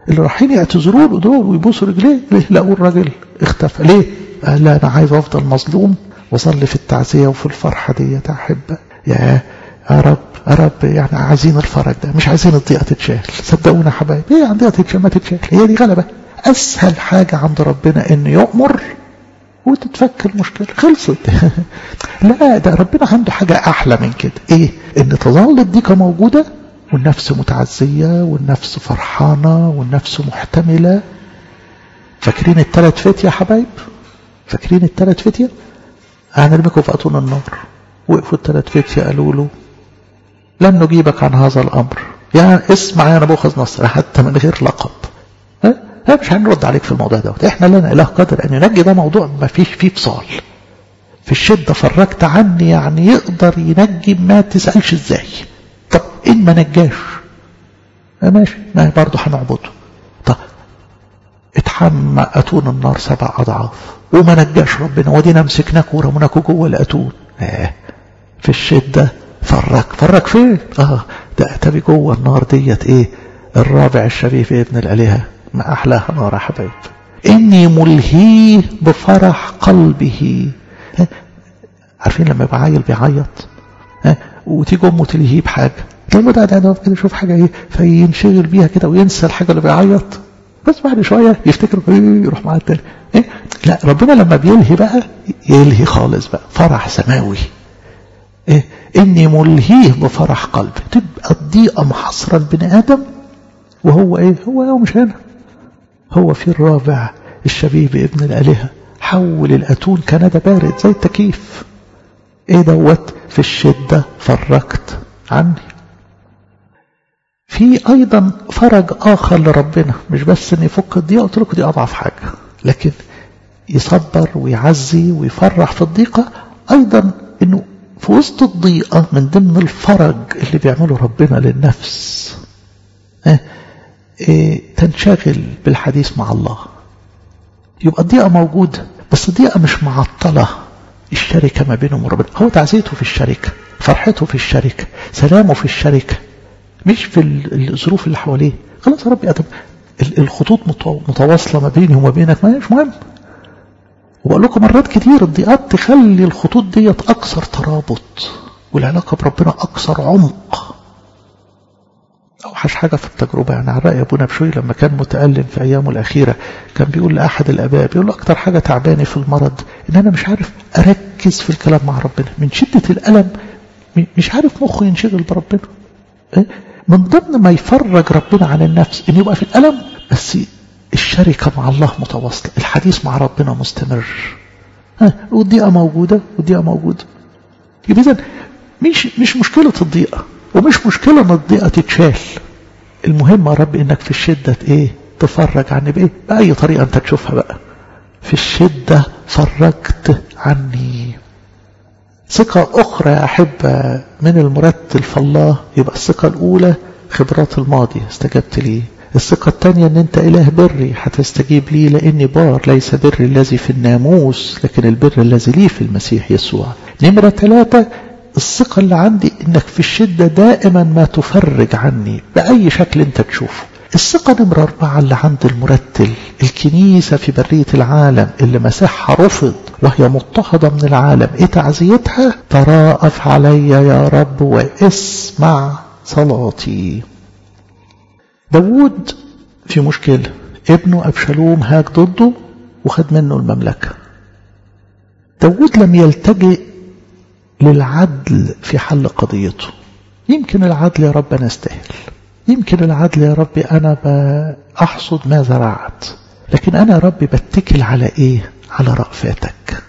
A: اللي رايحين يعتذروا له دول ويبوسوا رجليه ليه لقوا الراجل اختفى ليه قال لا انا عايز افضل مظلوم واصلي في التعزيه وفي الفرحه دي يا احبه يا يا رب يا رب يعني عايزين الفرج ده مش عايزين الضيقه تتشال صدقونا يا حبايبي ايه عندها تتشال ما تتشال هي دي غلبه اسهل حاجه عند ربنا انه يؤمر وتتفك المشكله خلصت لا ده ربنا عنده حاجه احلى من كده ايه ان تظل الضيقه موجوده والنفس متعزيه والنفس فرحانه والنفس محتمله فاكرين الثلاث فتية يا حبايب فاكرين الثلاث فتية هنرميكم في أتون النار وقفوا الثلاث فتية قالوا له لن نجيبك عن هذا الأمر يعني اسمع يا نبوخذ نصر حتى من غير لقب ها ها مش هنرد عليك في الموضوع دوت احنا لنا اله قادر ان ينجي ده موضوع ما فيش فيه فصال في الشدة فرجت عني يعني يقدر ينجي ما تسألش ازاي طب ان ما نجاش ماشي ما برضه هنعبده طب اتحمى اتون النار سبع اضعاف وما نجاش ربنا ودينا مسكناك ورموناك جوه الاتون آه في الشده فرق فرق فين اه ده اتبي جوه النار ديت ايه الرابع الشريف ابن الالهه ما احلاها نار يا حبايب اني ملهيه بفرح قلبه آه. عارفين لما يبقى عيل بيعيط آه. وتيجي امه تلهيه بحاجه تلاقيه ده ده كده يشوف حاجه ايه فينشغل بيها كده وينسى الحاجه اللي بيعيط بس بعد شوية يفتكر إيه يروح معاه التاني إيه؟ لا ربنا لما بيلهي بقى يلهي خالص بقى فرح سماوي إيه؟ إني ملهيه بفرح قلبي تبقى الضيقة محصرة البني آدم وهو إيه هو هو مش هنا هو في الرابع الشبيب ابن الآلهة حول الأتون كندا بارد زي التكييف إيه دوت في الشدة فرقت عني في ايضا فرج اخر لربنا مش بس ان يفك الضيقه قلت لكم دي اضعف حاجه لكن يصبر ويعزي ويفرح في الضيقه ايضا انه في وسط الضيقه من ضمن الفرج اللي بيعمله ربنا للنفس اه اه تنشغل بالحديث مع الله يبقى الضيقه موجوده بس الضيقه مش معطله الشركه ما بينهم وربنا هو تعزيته في الشركه فرحته في الشركه سلامه في الشركه مش في الظروف اللي حواليه خلاص يا ربي أدب الخطوط متواصلة ما بيني وما بينك ما مش مهم وبقول لكم مرات كتير الضيقات تخلي الخطوط ديت أكثر ترابط والعلاقة بربنا أكثر عمق أوحش حاجة في التجربة يعني على رأي أبونا بشوي لما كان متألم في أيامه الأخيرة كان بيقول لأحد الآباء بيقول له أكتر حاجة تعباني في المرض إن أنا مش عارف أركز في الكلام مع ربنا من شدة الألم مش عارف مخه ينشغل بربنا من ضمن ما يفرج ربنا عن النفس ان يبقى في الالم بس الشركه مع الله متواصله الحديث مع ربنا مستمر ها والضيقه موجوده والضيقه موجوده يبقى اذا مش مش مشكله الضيقه ومش مشكله ان الضيقه تتشال المهم يا رب انك في الشده ايه تفرج عني بايه باي طريقه انت تشوفها بقى في الشده فرجت عني ثقة أخرى يا أحبة من المرتل في الله يبقى الثقة الأولى خبرات الماضي استجبت لي الثقة الثانية أن أنت إله بري هتستجيب لي لأني بار ليس بري الذي في الناموس لكن البر الذي لي في المسيح يسوع نمرة ثلاثة الثقة اللي عندي أنك في الشدة دائما ما تفرج عني بأي شكل أنت تشوفه الثقة نمرة أربعة اللي عند المرتل الكنيسة في برية العالم اللي مسيحها رفض وهي مضطهدة من العالم ايه تعزيتها تراءف علي يا رب واسمع صلاتي داود في مشكلة ابنه أبشالوم هاج ضده وخد منه المملكة داود لم يلتجئ للعدل في حل قضيته يمكن العدل يا رب أنا استاهل يمكن العدل يا ربي أنا بأحصد ما زرعت لكن أنا يا ربي بتكل على إيه على رأفتك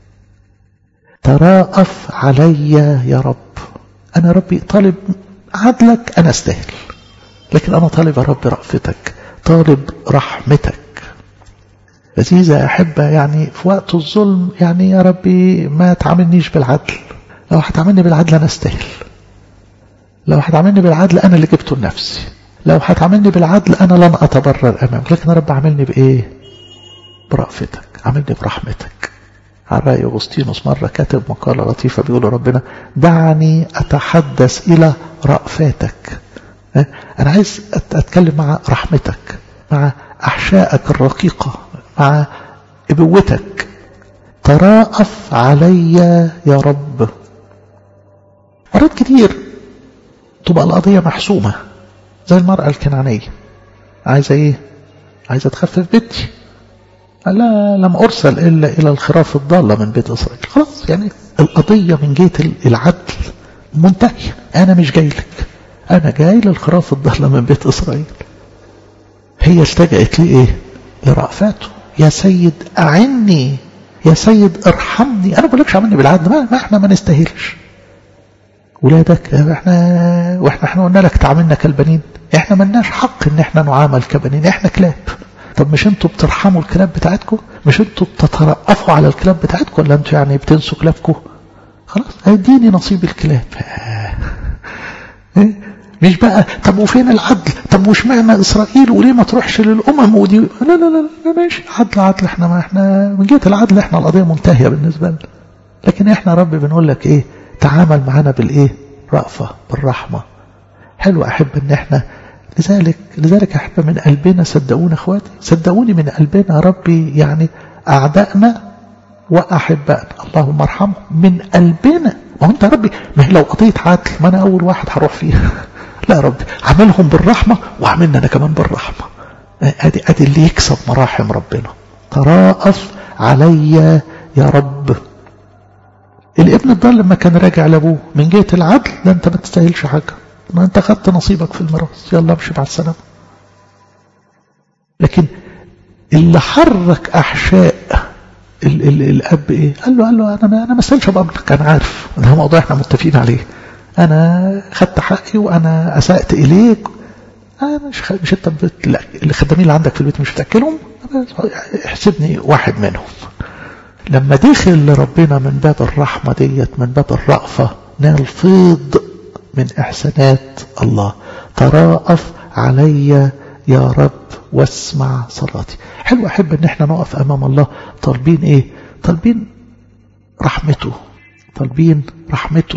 A: تراءف علي يا رب أنا ربي طالب عدلك أنا استاهل لكن أنا طالب يا رب رأفتك طالب رحمتك لذيذة أحبة يعني في وقت الظلم يعني يا ربي ما تعاملنيش بالعدل لو هتعاملني بالعدل أنا استاهل لو هتعاملني بالعدل أنا اللي جبته لنفسي لو هتعاملني بالعدل أنا لن أتبرر أمامك لكن يا رب عاملني بإيه برأفتك عاملني برحمتك على رأي أغسطينوس مرة كاتب مقالة لطيفة بيقول ربنا دعني أتحدث إلى رأفتك أنا عايز أتكلم مع رحمتك مع أحشائك الرقيقة مع إبوتك تراءف علي يا رب مرات كتير تبقى القضية محسومة زي المرأة الكنعانية عايزة ايه عايزة تخفف بيتي لا لم أرسل إلا إلى الخراف الضالة من بيت إسرائيل خلاص يعني القضية من جهة العدل منتهية أنا مش جاي لك أنا جاي للخراف الضالة من بيت إسرائيل هي التجأت لإيه لرأفاته يا سيد أعني يا سيد ارحمني أنا بقولكش عملني بالعدل ما, ما احنا ما نستاهلش ولادك احنا واحنا احنا قلنا لك تعاملنا كالبنين احنا ملناش حق ان احنا نعامل كبنين احنا كلاب طب مش انتوا بترحموا الكلاب بتاعتكم مش انتوا بتترأفوا على الكلاب بتاعتكم ولا انتوا يعني بتنسوا كلابكم خلاص اديني نصيب الكلاب مش بقى طب وفين العدل طب وش معنى اسرائيل وليه ما تروحش للامم ودي لا لا لا, لا ماشي عدل عدل احنا ما احنا من جهه العدل احنا القضيه منتهيه بالنسبه لنا لكن احنا يا رب بنقول لك ايه تعامل معانا بالايه رأفة بالرحمة حلو أحب أن احنا لذلك لذلك أحب من قلبنا صدقونا أخواتي صدقوني من قلبنا ربي يعني أعدائنا وأحبائنا اللهم ارحمهم من قلبنا ما هو أنت يا ربي ما هي لو قضية عدل ما أنا أول واحد هروح فيها لا يا ربي عملهم بالرحمة وعملنا أنا كمان بالرحمة أدي أدي اللي يكسب مراحم ربنا تراءف علي يا رب الابن الضال لما كان راجع لابوه من جهة العدل لا انت ما تستاهلش حاجة ما انت خدت نصيبك في الميراث يلا امشي مع السلامة لكن اللي حرك احشاء ال ال الاب ايه قال له قال له انا انا ما استاهلش ابقى ابنك انا عارف ده موضوع احنا متفقين عليه انا خدت حقي وانا اسأت اليك أنا مش مش انت بت... الخدامين اللي عندك في البيت مش بتاكلهم احسبني واحد منهم لما دخل لربنا من باب الرحمة ديت من باب الرأفة نال فيض من إحسانات الله تراءف علي يا رب واسمع صلاتي حلو أحب أن احنا نقف أمام الله طالبين إيه طالبين رحمته طالبين رحمته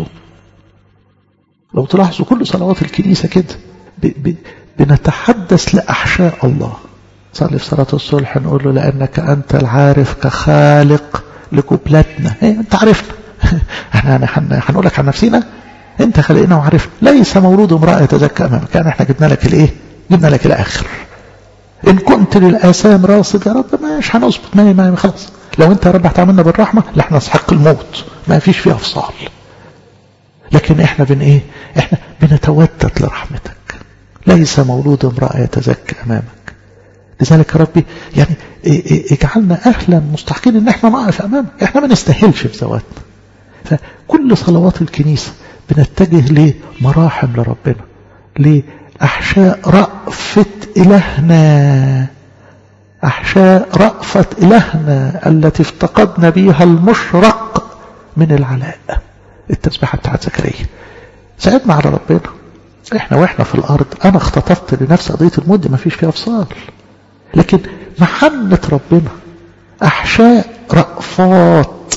A: لو تلاحظوا كل صلوات الكنيسة كده ب ب بنتحدث لأحشاء الله صلي في صلاة الصلح نقول له لأنك أنت العارف كخالق لقبلتنا إيه أنت عارفنا احنا هنقول لك عن نفسنا أنت خلقنا وعارفنا ليس مولود امرأة يتزكى أمامك يعني احنا جبنا لك الإيه جبنا لك الآخر إن كنت للآثام راصد يا رب مش هنظبط ما ما خلاص لو أنت يا رب هتعاملنا بالرحمة لا احنا نستحق الموت ما فيش فيها أفصال لكن احنا بن إيه احنا بنتودد لرحمتك ليس مولود امرأة يتزكى أمامك لذلك يا ربي يعني اجعلنا أهلا مستحقين ان احنا نقف أمامك احنا ما نستاهلش في ذواتنا فكل صلوات الكنيسة بنتجه لمراحم لربنا لأحشاء رأفة إلهنا أحشاء رأفة إلهنا التي افتقدنا بها المشرق من العلاء التسبيحة بتاعت زكريا ساعدنا على ربنا احنا واحنا في الارض انا اختطفت لنفسي قضيه الموت ما فيش فيها افصال لكن محنة ربنا احشاء رأفات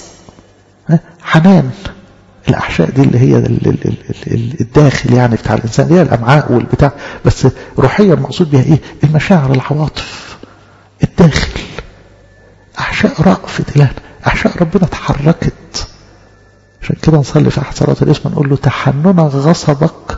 A: حنان الاحشاء دي اللي هي الداخل يعني بتاع الانسان اللي هي الامعاء والبتاع بس روحيا المقصود بها ايه المشاعر العواطف الداخل احشاء رأفة الهنا احشاء ربنا اتحركت عشان كده نصلي في احد صلاه الاسم نقول له تحننا غصبك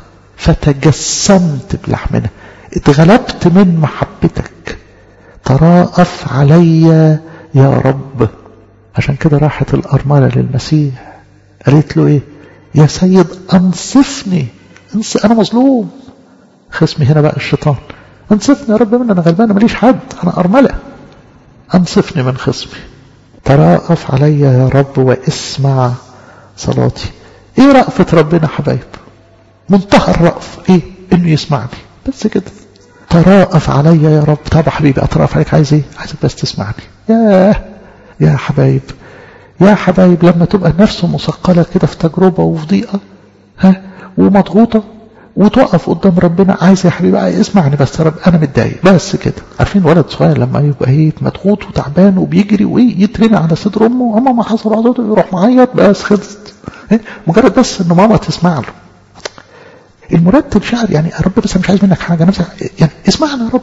A: فتجسمت بلحمنا اتغلبت من محبتك تراءف علي يا رب عشان كده راحت الأرملة للمسيح قالت له ايه يا سيد انصفني انص... انا مظلوم خصمي هنا بقى الشيطان انصفني يا رب من انا غلبان ماليش حد انا أرملة انصفني من خصمي تراءف علي يا رب واسمع صلاتي ايه رأفة ربنا حبايب منتهى الرأف ايه انه يسمعني بس كده تراءف علي يا رب طب حبيبي اتراءف عليك عايز ايه عايزك بس تسمعني يا يا حبايب يا حبايب لما تبقى النفس مثقلة كده في تجربة وفي ضيقة ها ومضغوطة وتقف قدام ربنا عايز يا حبيبي عايز اسمعني بس يا رب انا متضايق بس كده عارفين ولد صغير لما يبقى ايه مضغوط وتعبان وبيجري وايه يترمي على صدر امه اما ما حصل عضوته يروح معيط بس خلصت إيه؟ مجرد بس ان ماما تسمع له المرتب شعر يعني يا رب بس انا مش عايز منك حاجه نفسك يعني اسمعنا يا ربي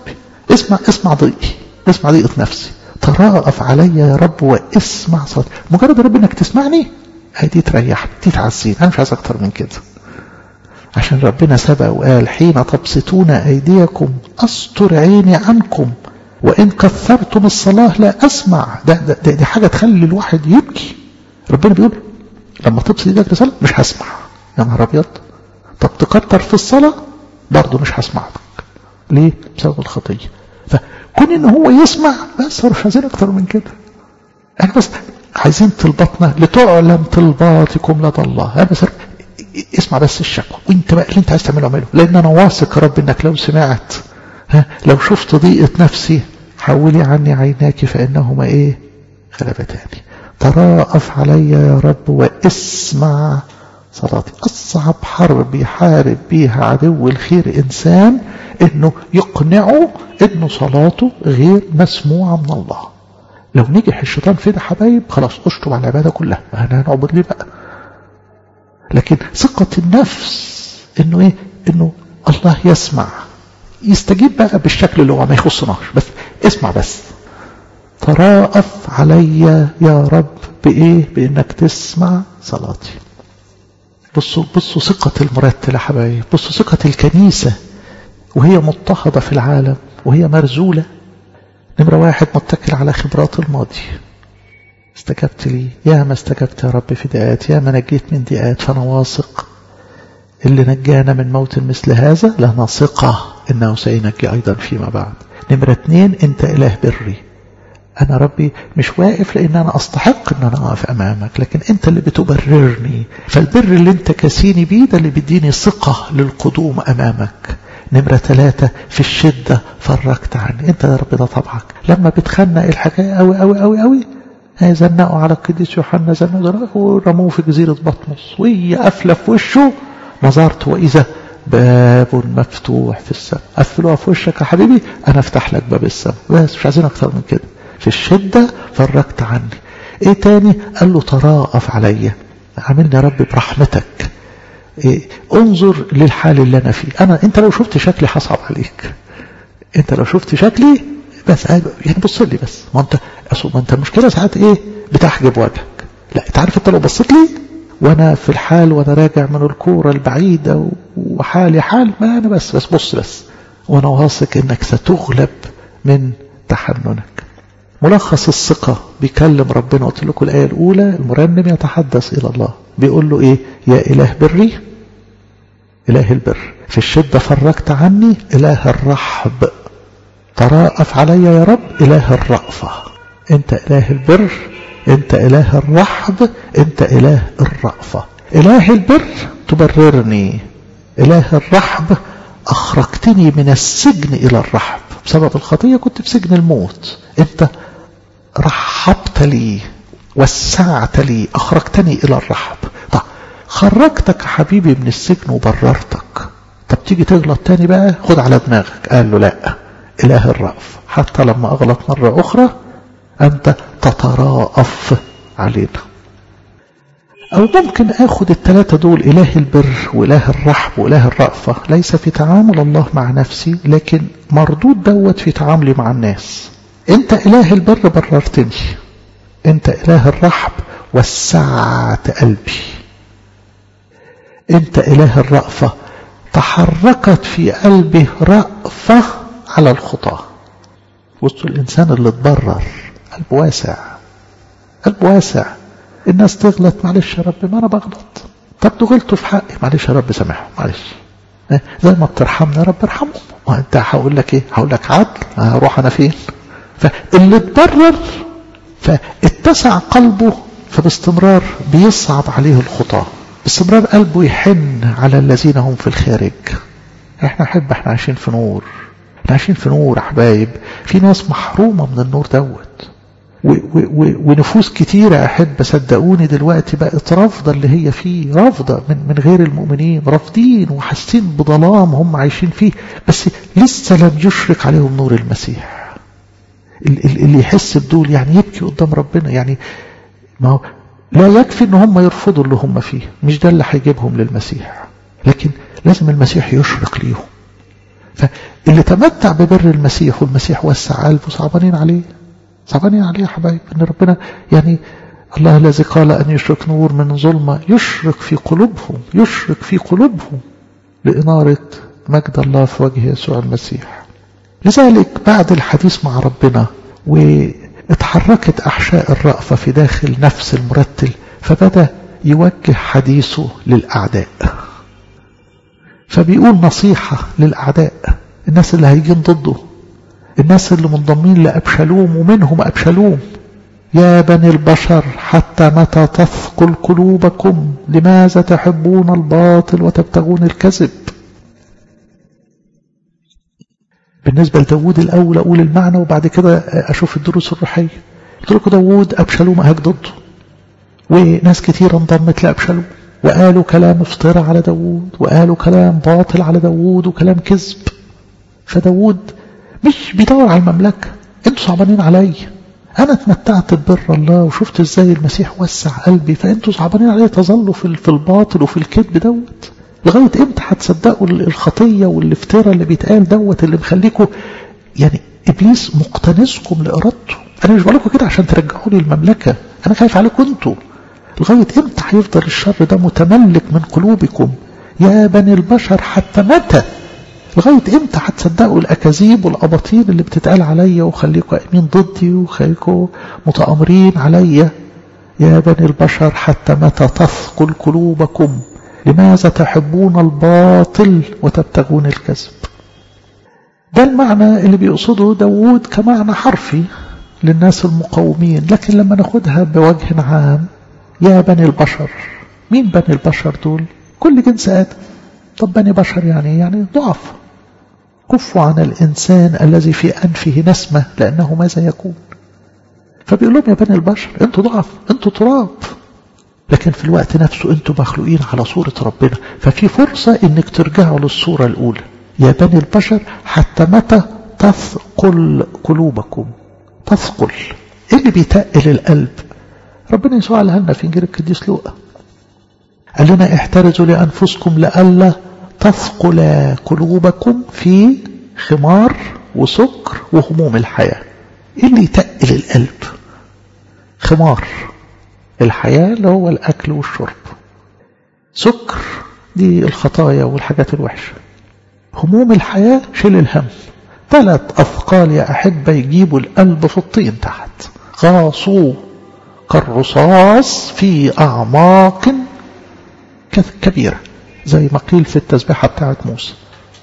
A: اسمع اسمع ضيقي اسمع ضيقة نفسي تراءف علي يا رب واسمع صوتي مجرد يا رب انك تسمعني هي دي تريحني دي تعزيني انا مش عايز اكتر من كده عشان ربنا سبق وقال حين تبسطون ايديكم استر عيني عنكم وان كثرتم الصلاه لا اسمع ده, ده, ده دي حاجه تخلي الواحد يبكي ربنا بيقول لما تبسط ايدك لصلاه مش هسمع يا نهار ابيض طب تكتر في الصلاه برضه مش هسمع لك ليه بسبب الخطيه فكون ان هو يسمع بس مش عايزين اكتر من كده احنا بس عايزين طلباتنا لتعلم طلباتكم لدى الله انا بس اسمع بس الشكوى وانت بقى اللي انت عايز تعمله اعمله لان انا واثق يا رب انك لو سمعت ها لو شفت ضيقه نفسي حولي عني عيناك فانهما ايه غلبتاني تراءف علي يا رب واسمع صلاتي أصعب حرب يحارب بيها عدو الخير إنسان إنه يقنعه إنه صلاته غير مسموعة من الله لو نجح الشيطان في ده حبايب خلاص اشطب على العبادة كلها أنا هنعبد ليه بقى لكن ثقة النفس إنه إيه إنه الله يسمع يستجيب بقى بالشكل اللي هو ما يخصناش بس اسمع بس تراءف علي يا رب بإيه بإنك تسمع صلاتي بصوا بصوا ثقة المرتل يا حبايب بصوا ثقة الكنيسة وهي مضطهدة في العالم وهي مرزولة نمرة واحد متكل على خبرات الماضي استجبت لي يا ما استجبت يا رب في دقات يا ما نجيت من دقات فأنا واثق اللي نجانا من موت مثل هذا لنا ثقة إنه سينجي أيضا فيما بعد نمرة اتنين أنت إله بري أنا ربي مش واقف لأن أنا أستحق أن أنا أقف أمامك لكن أنت اللي بتبررني فالبر اللي أنت كاسيني بيه ده اللي بيديني ثقة للقدوم أمامك نمرة ثلاثة في الشدة فرجت عني أنت يا رب ده طبعك لما بتخنق الحكاية أوي أوي أوي أوي زنقوا على القديس يوحنا زنقوا ورموه في جزيرة بطمس وهي قافلة في وشه نظرت وإذا باب مفتوح في السماء قفلوها في وشك يا حبيبي أنا أفتح لك باب السماء بس مش عايزين أكتر من كده في الشدة فرجت عني ايه تاني قال له تراءف عليا عاملني يا رب برحمتك إيه انظر للحال اللي انا فيه انا انت لو شفت شكلي هصعب عليك انت لو شفت شكلي بس يعني بص لي بس ما انت ما انت المشكله ساعات ايه بتحجب وجهك لا انت عارف انت لو بصيت لي وانا في الحال وانا راجع من الكوره البعيده وحالي حال ما انا بس بس بص بس وانا واثق انك ستغلب من تحننك ملخص الثقة بيكلم ربنا قلت لكم الآية الأولى المرنم يتحدث إلى الله بيقول له إيه يا إله بري إله البر في الشدة فرجت عني إله الرحب تراءف علي يا رب إله الرأفة أنت إله البر أنت إله الرحب أنت إله الرأفة إله البر تبررني إله الرحب أخرجتني من السجن إلى الرحب بسبب الخطية كنت في سجن الموت أنت رحبت لي وسعت لي أخرجتني إلى الرحب طب خرجتك حبيبي من السجن وبررتك طب تيجي تغلط تاني بقى خد على دماغك قال له لا إله الرأف حتى لما أغلط مرة أخرى أنت تتراءف علينا أو ممكن أخد الثلاثة دول إله البر وإله الرحب وإله الرأفة ليس في تعامل الله مع نفسي لكن مردود دوت في تعاملي مع الناس أنت إله البر بررتني أنت إله الرحب وسعت قلبي أنت إله الرأفة تحركت في قلبي رأفة على الخطاة وسط الإنسان اللي اتبرر قلب واسع قلب واسع الناس تغلط معلش يا رب ما أنا بغلط طب غلطوا في حقي معلش يا رب سامحهم معلش زي ما بترحمنا يا رب ارحمهم وانت هقول لك ايه هقول لك عدل هروح انا فين فاللي اتبرر فاتسع قلبه فباستمرار بيصعب عليه الخطاه باستمرار قلبه يحن على الذين هم في الخارج احنا احب احنا عايشين في نور احنا عايشين في نور يا حبايب في ناس محرومه من النور دوت ونفوس كتيرة أحب صدقوني دلوقتي بقت رافضة اللي هي فيه رافضة من, من غير المؤمنين رافضين وحاسين بظلام هم عايشين فيه بس لسه لم يشرق عليهم نور المسيح اللي يحس بدول يعني يبكي قدام ربنا يعني ما هو لا يكفي ان هم يرفضوا اللي هم فيه مش ده اللي هيجيبهم للمسيح لكن لازم المسيح يشرق ليهم اللي تمتع ببر المسيح والمسيح وسع قلبه صعبانين عليه صعبانين عليه يا حبايب ان ربنا يعني الله الذي قال ان يشرك نور من ظلمه يشرك في قلوبهم يشرك في قلوبهم لاناره مجد الله في وجه يسوع المسيح لذلك بعد الحديث مع ربنا واتحركت احشاء الرأفة في داخل نفس المرتل فبدأ يوجه حديثه للأعداء فبيقول نصيحة للأعداء الناس اللي هيجين ضده الناس اللي منضمين لأبشالوم ومنهم أبشالوم يا بني البشر حتى متى تثقل قلوبكم لماذا تحبون الباطل وتبتغون الكذب بالنسبة لداود الأول أقول المعنى وبعد كده أشوف الدروس الروحية قلت لكم داود أبشالوم أهاج ضده وناس كتير انضمت لأبشالوم وقالوا كلام افتراء على داود وقالوا كلام باطل على داود وكلام كذب فداود مش بيدور على المملكة انتوا صعبانين عليا انا اتمتعت ببر الله وشفت ازاي المسيح وسع قلبي فانتوا صعبانين عليا تظلوا في الباطل وفي الكذب دوت لغاية امتى هتصدقوا الخطية والافتراء اللي بيتقال دوت اللي مخليكم يعني ابليس مقتنصكم لارادته انا مش بقول كده عشان ترجعوا لي المملكة انا خايف عليكم انتوا لغاية امتى هيفضل الشر ده متملك من قلوبكم يا بني البشر حتى متى لغاية امتى هتصدقوا الاكاذيب والاباطيل اللي بتتقال عليا وخليكم قايمين ضدي وخليكم متآمرين عليا يا بني البشر حتى متى تثقل قلوبكم لماذا تحبون الباطل وتبتغون الكذب ده المعنى اللي بيقصده داود كمعنى حرفي للناس المقاومين لكن لما ناخدها بوجه عام يا بني البشر مين بني البشر دول كل جنس آدم طب بني بشر يعني يعني ضعف كفوا عن الإنسان الذي في أنفه نسمة لأنه ماذا يكون فبيقول لهم يا بني البشر انتوا ضعف انتوا تراب لكن في الوقت نفسه انتوا مخلوقين على صورة ربنا ففي فرصة انك ترجعوا للصورة الأولى يا بني البشر حتى متى تثقل قلوبكم تثقل ايه اللي بيتقل القلب ربنا يسوع قالها لنا في انجيل القديس لوقا قال لنا احترزوا لانفسكم لئلا تثقل قلوبكم في خمار وسكر وهموم الحياه ايه اللي يتقل القلب خمار الحياه اللي هو الاكل والشرب سكر دي الخطايا والحاجات الوحشه هموم الحياه شيل الهم ثلاث اثقال يا احبه يجيبوا القلب في الطين تحت غاصوه كالرصاص في أعماق كبيرة زي ما قيل في التسبيحة بتاعت موسى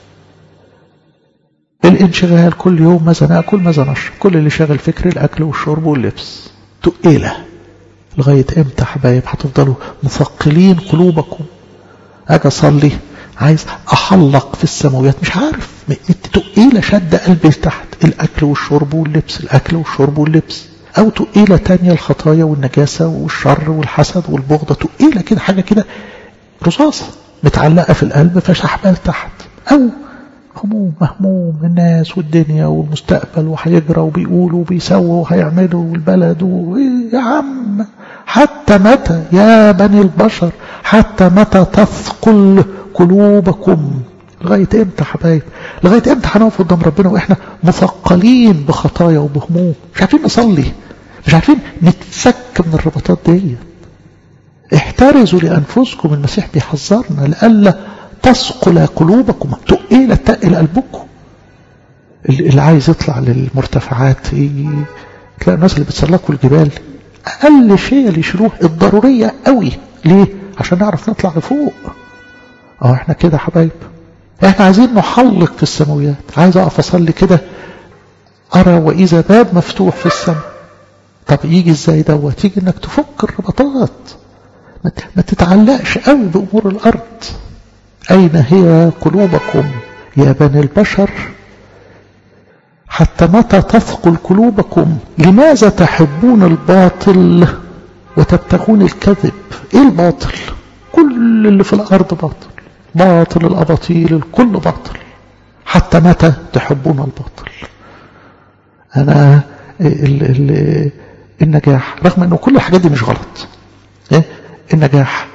A: الانشغال كل يوم ماذا ناكل ماذا نشرب كل اللي شاغل فكر الاكل والشرب واللبس تقيلة لغاية امتى حبايب هتفضلوا مثقلين قلوبكم اجي اصلي عايز احلق في السماويات مش عارف تقيلة شد قلبي لتحت الاكل والشرب واللبس الاكل والشرب واللبس أو تقيلة تانية الخطايا والنجاسة والشر والحسد والبغضة تقيلة كده حاجة كده رصاصة متعلقة في القلب فشحبال تحت أو هموم مهموم الناس والدنيا والمستقبل وهيجرى وبيقولوا وبيسووا وهيعملوا والبلد و... يا عم حتى متى يا بني البشر حتى متى تثقل قلوبكم لغاية امتى حبايب لغاية امتى هنقف قدام ربنا واحنا مثقلين بخطايا وبهموم مش عارفين نصلي مش عارفين نتفك من الرباطات دي احترزوا لأنفسكم المسيح بيحذرنا لألا تثقل قلوبكم تقيلة تقل قلبكم اللي عايز يطلع للمرتفعات تلاقي الناس اللي بتسلقوا الجبال أقل شيء اللي يشيلوه الضرورية قوي ليه؟ عشان نعرف نطلع لفوق اه احنا كده حبايب احنا عايزين نحلق في السماويات عايز اقف اصلي كده ارى واذا باب مفتوح في السماء طب يجي ازاي دوت يجي انك تفك الرباطات ما تتعلقش قوي بامور الارض اين هي قلوبكم يا بني البشر حتى متى تثقل قلوبكم لماذا تحبون الباطل وتبتغون الكذب ايه الباطل كل اللي في الارض باطل باطل الأباطيل الكل باطل حتى متى تحبون الباطل أنا ال ال النجاح رغم أنه كل الحاجات دي مش غلط النجاح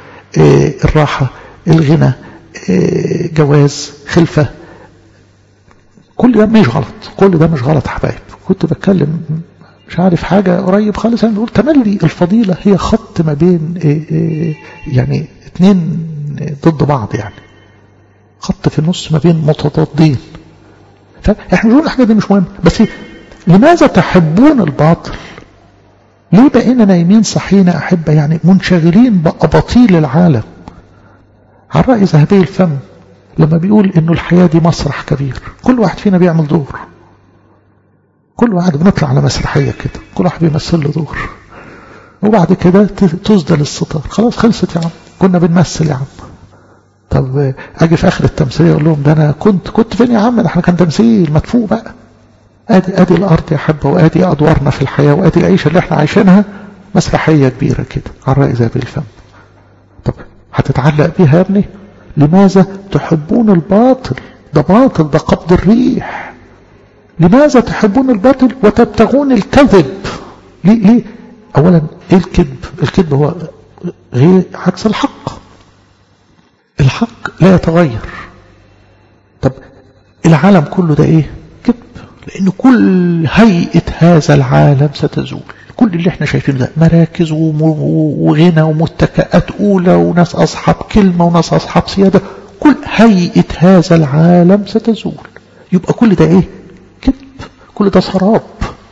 A: الراحة الغنى جواز خلفة كل ده مش غلط كل ده مش غلط حبايب كنت بتكلم مش عارف حاجة قريب خالص يعني نقول تملي الفضيلة هي خط ما بين إيه إيه يعني اتنين ضد بعض يعني خط في النص ما بين متضادين فاحنا بنقول الحاجة دي مش مهمة بس لماذا تحبون الباطل ليه بقينا نايمين صحيين أحبة يعني منشغلين بأباطيل العالم على رأي ذهبي الفم لما بيقول انه الحياة دي مسرح كبير كل واحد فينا بيعمل دور كل واحد بنطلع على مسرحية كده كل واحد بيمثل له دور وبعد كده تسدل الستار خلاص خلصت يا عم كنا بنمثل يا عم طب اجي في اخر التمثيليه اقول لهم ده انا كنت كنت فين يا عم ده احنا كان تمثيل مدفوع بقى ادي ادي الارض يا حبه وادي ادوارنا في الحياه وادي العيشه اللي احنا عايشينها مسرحيه كبيره كده على الراي زي بالفم طب هتتعلق بيها يا ابني لماذا تحبون الباطل ده باطل ده قبض الريح لماذا تحبون الباطل وتبتغون الكذب ليه ليه اولا ايه الكذب الكذب هو غير عكس الحق الحق لا يتغير طب العالم كله ده ايه كذب لان كل هيئة هذا العالم ستزول كل اللي احنا شايفينه ده مراكز وغنى ومتكئات اولى وناس اصحاب كلمة وناس اصحاب سيادة كل هيئة هذا العالم ستزول يبقى كل ده ايه كذب كل ده سراب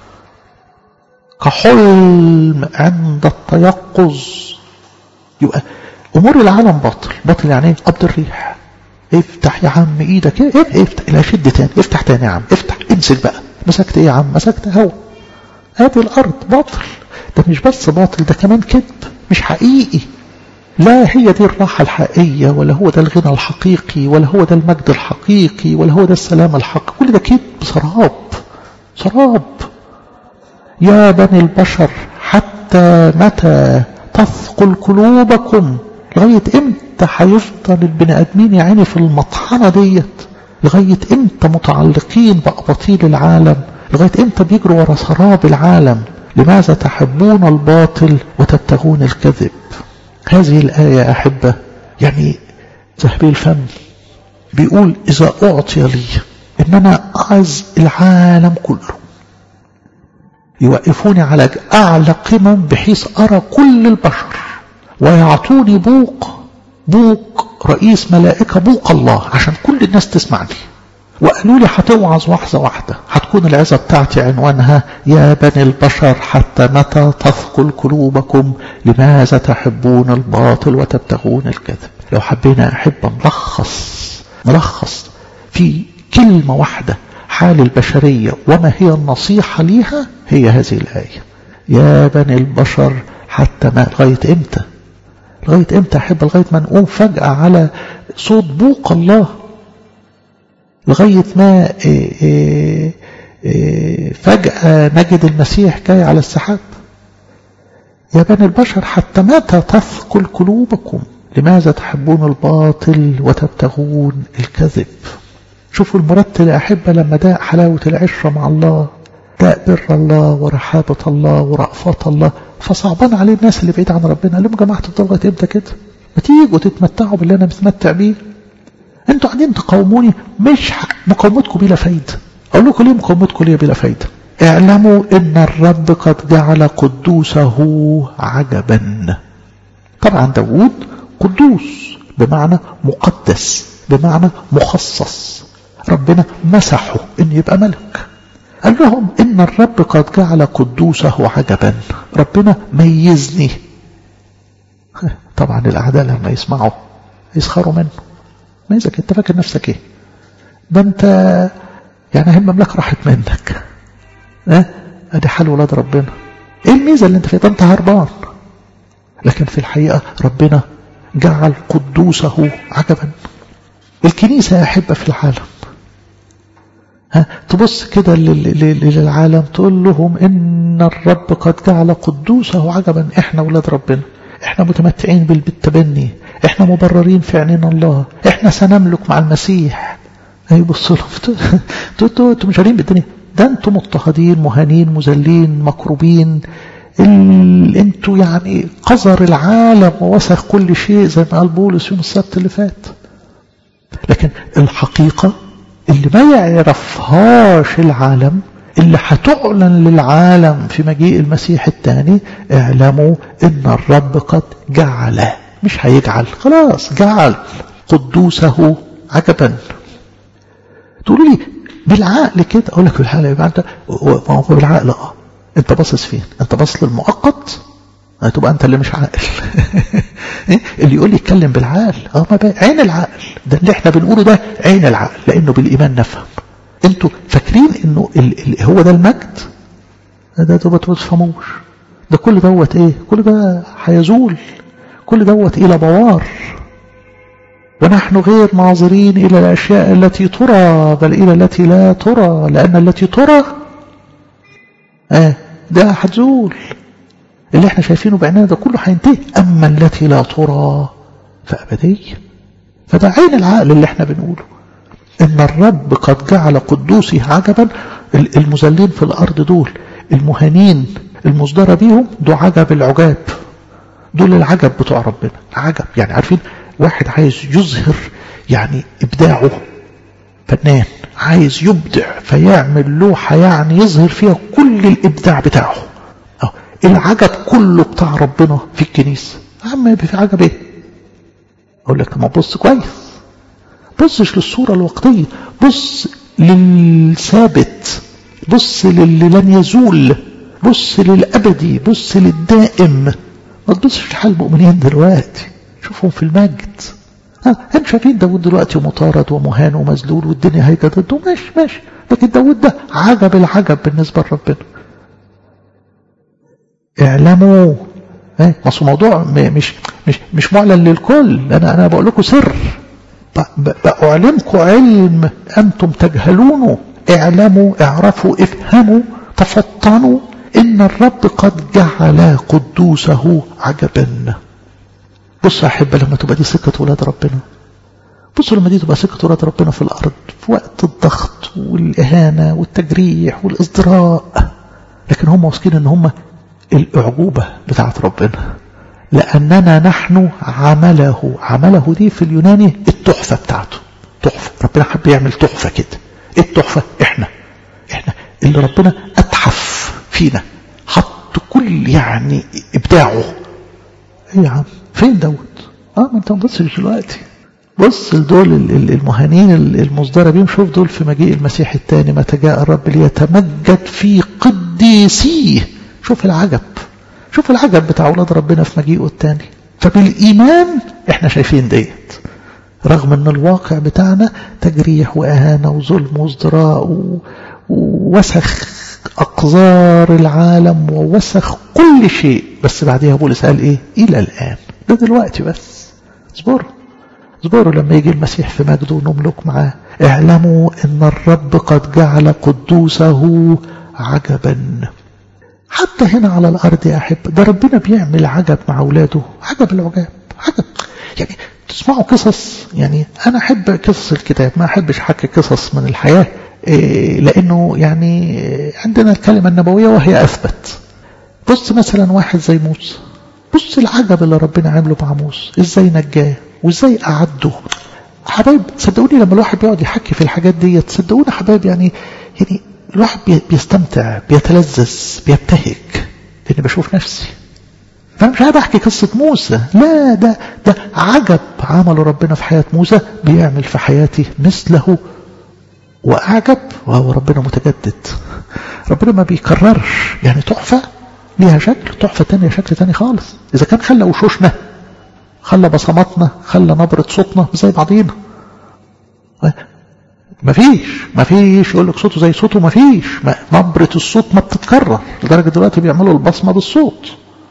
A: كحلم عند التيقظ يبقى امور العالم باطل باطل يعني ايه قبض الريح افتح يا عم ايدك ايه ايه افتح لا شد تاني افتح تاني يا عم افتح امسك بقى مسكت ايه يا عم مسكت هوا هذه الارض باطل ده مش بس باطل ده كمان كذب مش حقيقي لا هي دي الراحة الحقيقية ولا هو ده الغنى الحقيقي ولا هو ده المجد الحقيقي ولا هو ده السلام الحقيقي كل ده كذب سراب سراب يا بني البشر حتى متى تثقل قلوبكم لغاية امتى هيفضل البني ادمين يا عيني في المطحنة ديت لغاية امتى متعلقين بأباطيل العالم لغاية امتى بيجروا ورا سراب العالم لماذا تحبون الباطل وتبتغون الكذب هذه الآية أحبة يعني ذهبي الفم بيقول إذا أعطي لي إن أنا أعز العالم كله يوقفوني على أعلى قمم بحيث أرى كل البشر ويعطوني بوق بوق رئيس ملائكة بوق الله عشان كل الناس تسمعني وقالوا لي هتوعظ واحدة واحدة هتكون العظة بتاعتي عنوانها يا بني البشر حتى متى تثقل قلوبكم لماذا تحبون الباطل وتبتغون الكذب لو حبينا أحب نلخص نلخص في كلمة واحدة حال البشرية وما هي النصيحة ليها هي هذه الآية يا بني البشر حتى ما لغاية امتى لغاية امتى أحب لغاية ما نقوم فجأة على صوت بوق الله لغاية ما إيه إيه إيه فجأة نجد المسيح جاي على السحاب يا بني البشر حتى متى تثقل قلوبكم لماذا تحبون الباطل وتبتغون الكذب شوفوا المرتل يا أحبة لما داء حلاوة العشرة مع الله داء بر الله ورحابة الله ورأفات الله فصعبان عليه الناس اللي بعيد عن ربنا قال لهم يا جماعة تفضلوا لغاية امتى كده ما تيجوا تتمتعوا باللي أنا متمتع بيه انتوا قاعدين تقاوموني مش مقاومتكم بلا فايدة اقول لكم ليه مقاومتكم ليه بلا فايدة اعلموا ان الرب قد جعل قدوسه عجبا طبعا داود قدوس بمعنى مقدس بمعنى مخصص ربنا مسحه ان يبقى ملك قال لهم ان الرب قد جعل قدوسه عجبا ربنا ميزني طبعا الاعداء لما يسمعوا يسخروا منه ميزك انت فاكر نفسك ايه ده انت يعني هم مملكة راحت منك اه ادي حال ولاد ربنا ايه الميزة اللي انت فيها ده انت هربان لكن في الحقيقة ربنا جعل قدوسه عجبا الكنيسة يا أحبة في العالم ها تبص كده للعالم تقول لهم إن الرب قد جعل قدوسه عجبا إحنا ولاد ربنا إحنا متمتعين بالتبني إحنا مبررين في عينين الله إحنا سنملك مع المسيح أي بص لهم انتوا مش عارفين بالدنيا ده انتوا مضطهدين مهانين مذلين مكروبين انتوا يعني قذر العالم ووسخ كل شيء زي ما قال بولس يوم السبت اللي فات لكن الحقيقة اللي ما يعرفها يعرفهاش العالم اللي هتعلن للعالم في مجيء المسيح الثاني اعلموا ان الرب قد جعل مش هيجعل خلاص جعل قدوسه عجبا تقولوا لي بالعقل كده اقول لك بالعقل يبقى انت ما هو بالعقل اه انت باصص فين انت باصص للمؤقت هتبقى انت اللي مش عاقل اللي يقول لي اتكلم بالعقل اه ما بقى عين العقل ده اللي احنا بنقوله ده عين العقل لانه بالايمان نفهم انتوا فاكرين انه ال ال هو ده المجد ده ده ما تفهموش ده كل دوت ايه كل ده هيزول كل دوت الى بوار ونحن غير ناظرين الى الاشياء التي ترى بل الى التي لا ترى لان التي ترى اه ده هتزول اللي احنا شايفينه بعيننا ده كله هينتهي اما التي لا ترى فابديه فده عين العقل اللي احنا بنقوله ان الرب قد جعل قدوسه عجبا المذلين في الارض دول المهانين المصدرة بيهم دول عجب العجاب دول العجب بتوع ربنا عجب يعني عارفين واحد عايز يظهر يعني ابداعه فنان عايز يبدع فيعمل لوحة يعني يظهر فيها كل الابداع بتاعه أو العجب كله بتاع ربنا في الكنيسة عم في عجب ايه اقول لك ما بص كويس بصش للصورة الوقتية بص للثابت بص للي لن يزول بص للأبدي بص للدائم ما تبصش لحال المؤمنين دلوقتي شوفهم في المجد هم شايفين داود دلوقتي مطارد ومهان ومذلول والدنيا هيجة ضده ماشي ماشي لكن داود ده عجب العجب بالنسبة لربنا اعلموا ايه ما موضوع مش مش مش معلن للكل انا انا بقول لكم سر بأعلمكم علم أنتم تجهلونه اعلموا اعرفوا افهموا تفطنوا إن الرب قد جعل قدوسه عجبا بصوا يا أحبة لما تبقى دي سكة ولاد ربنا بصوا لما دي تبقى سكة ولاد ربنا في الأرض في وقت الضغط والإهانة والتجريح والإصدراء لكن هم واثقين إن هم الأعجوبة بتاعت ربنا لأننا نحن عمله عمله دي في اليوناني التحفة بتاعته تحفة ربنا حب يعمل تحفة كده ايه التحفة احنا احنا اللي ربنا اتحف فينا حط كل يعني ابداعه ايه يا عم فين دوت اه ما انت ما تبصش دلوقتي بص لدول المهانين المصدرة بيهم شوف دول في مجيء المسيح الثاني متى جاء الرب ليتمجد في قديسيه شوف العجب شوف العجب بتاع أولاد ربنا في مجيئه الثاني فبالإيمان احنا شايفين ديت رغم ان الواقع بتاعنا تجريح وإهانة وظلم وازدراء ووسخ أقذار العالم ووسخ كل شيء بس بعدها بولس قال إيه إلى الآن ده دلوقتي بس اصبروا اصبروا لما يجي المسيح في مجده ونملك معاه اعلموا ان الرب قد جعل قدوسه عجبا حتى هنا على الأرض يا أحب ده ربنا بيعمل عجب مع أولاده عجب العجاب عجب يعني تسمعوا قصص يعني أنا أحب قصص الكتاب ما أحبش حكي قصص من الحياة إيه لأنه يعني عندنا الكلمة النبوية وهي أثبت بص مثلا واحد زي موسى بص العجب اللي ربنا عمله مع موسى ازاي نجاه وازاي أعده حبايب صدقوني لما الواحد بيقعد يحكي في الحاجات دي تصدقوني حبايب يعني يعني الواحد بيستمتع بيتلذذ بيبتهج لاني بشوف نفسي فانا مش قاعد احكي قصه موسى لا ده ده عجب عمله ربنا في حياه موسى بيعمل في حياتي مثله واعجب وهو ربنا متجدد ربنا ما بيكررش يعني تحفه ليها شكل تحفه تانية شكل تاني خالص اذا كان خلى وشوشنا خلى بصماتنا خلى نبره صوتنا زي بعضينا مفيش مفيش يقول لك صوته زي صوته مفيش نبرة الصوت ما بتتكرر لدرجة دلوقتي بيعملوا البصمة بالصوت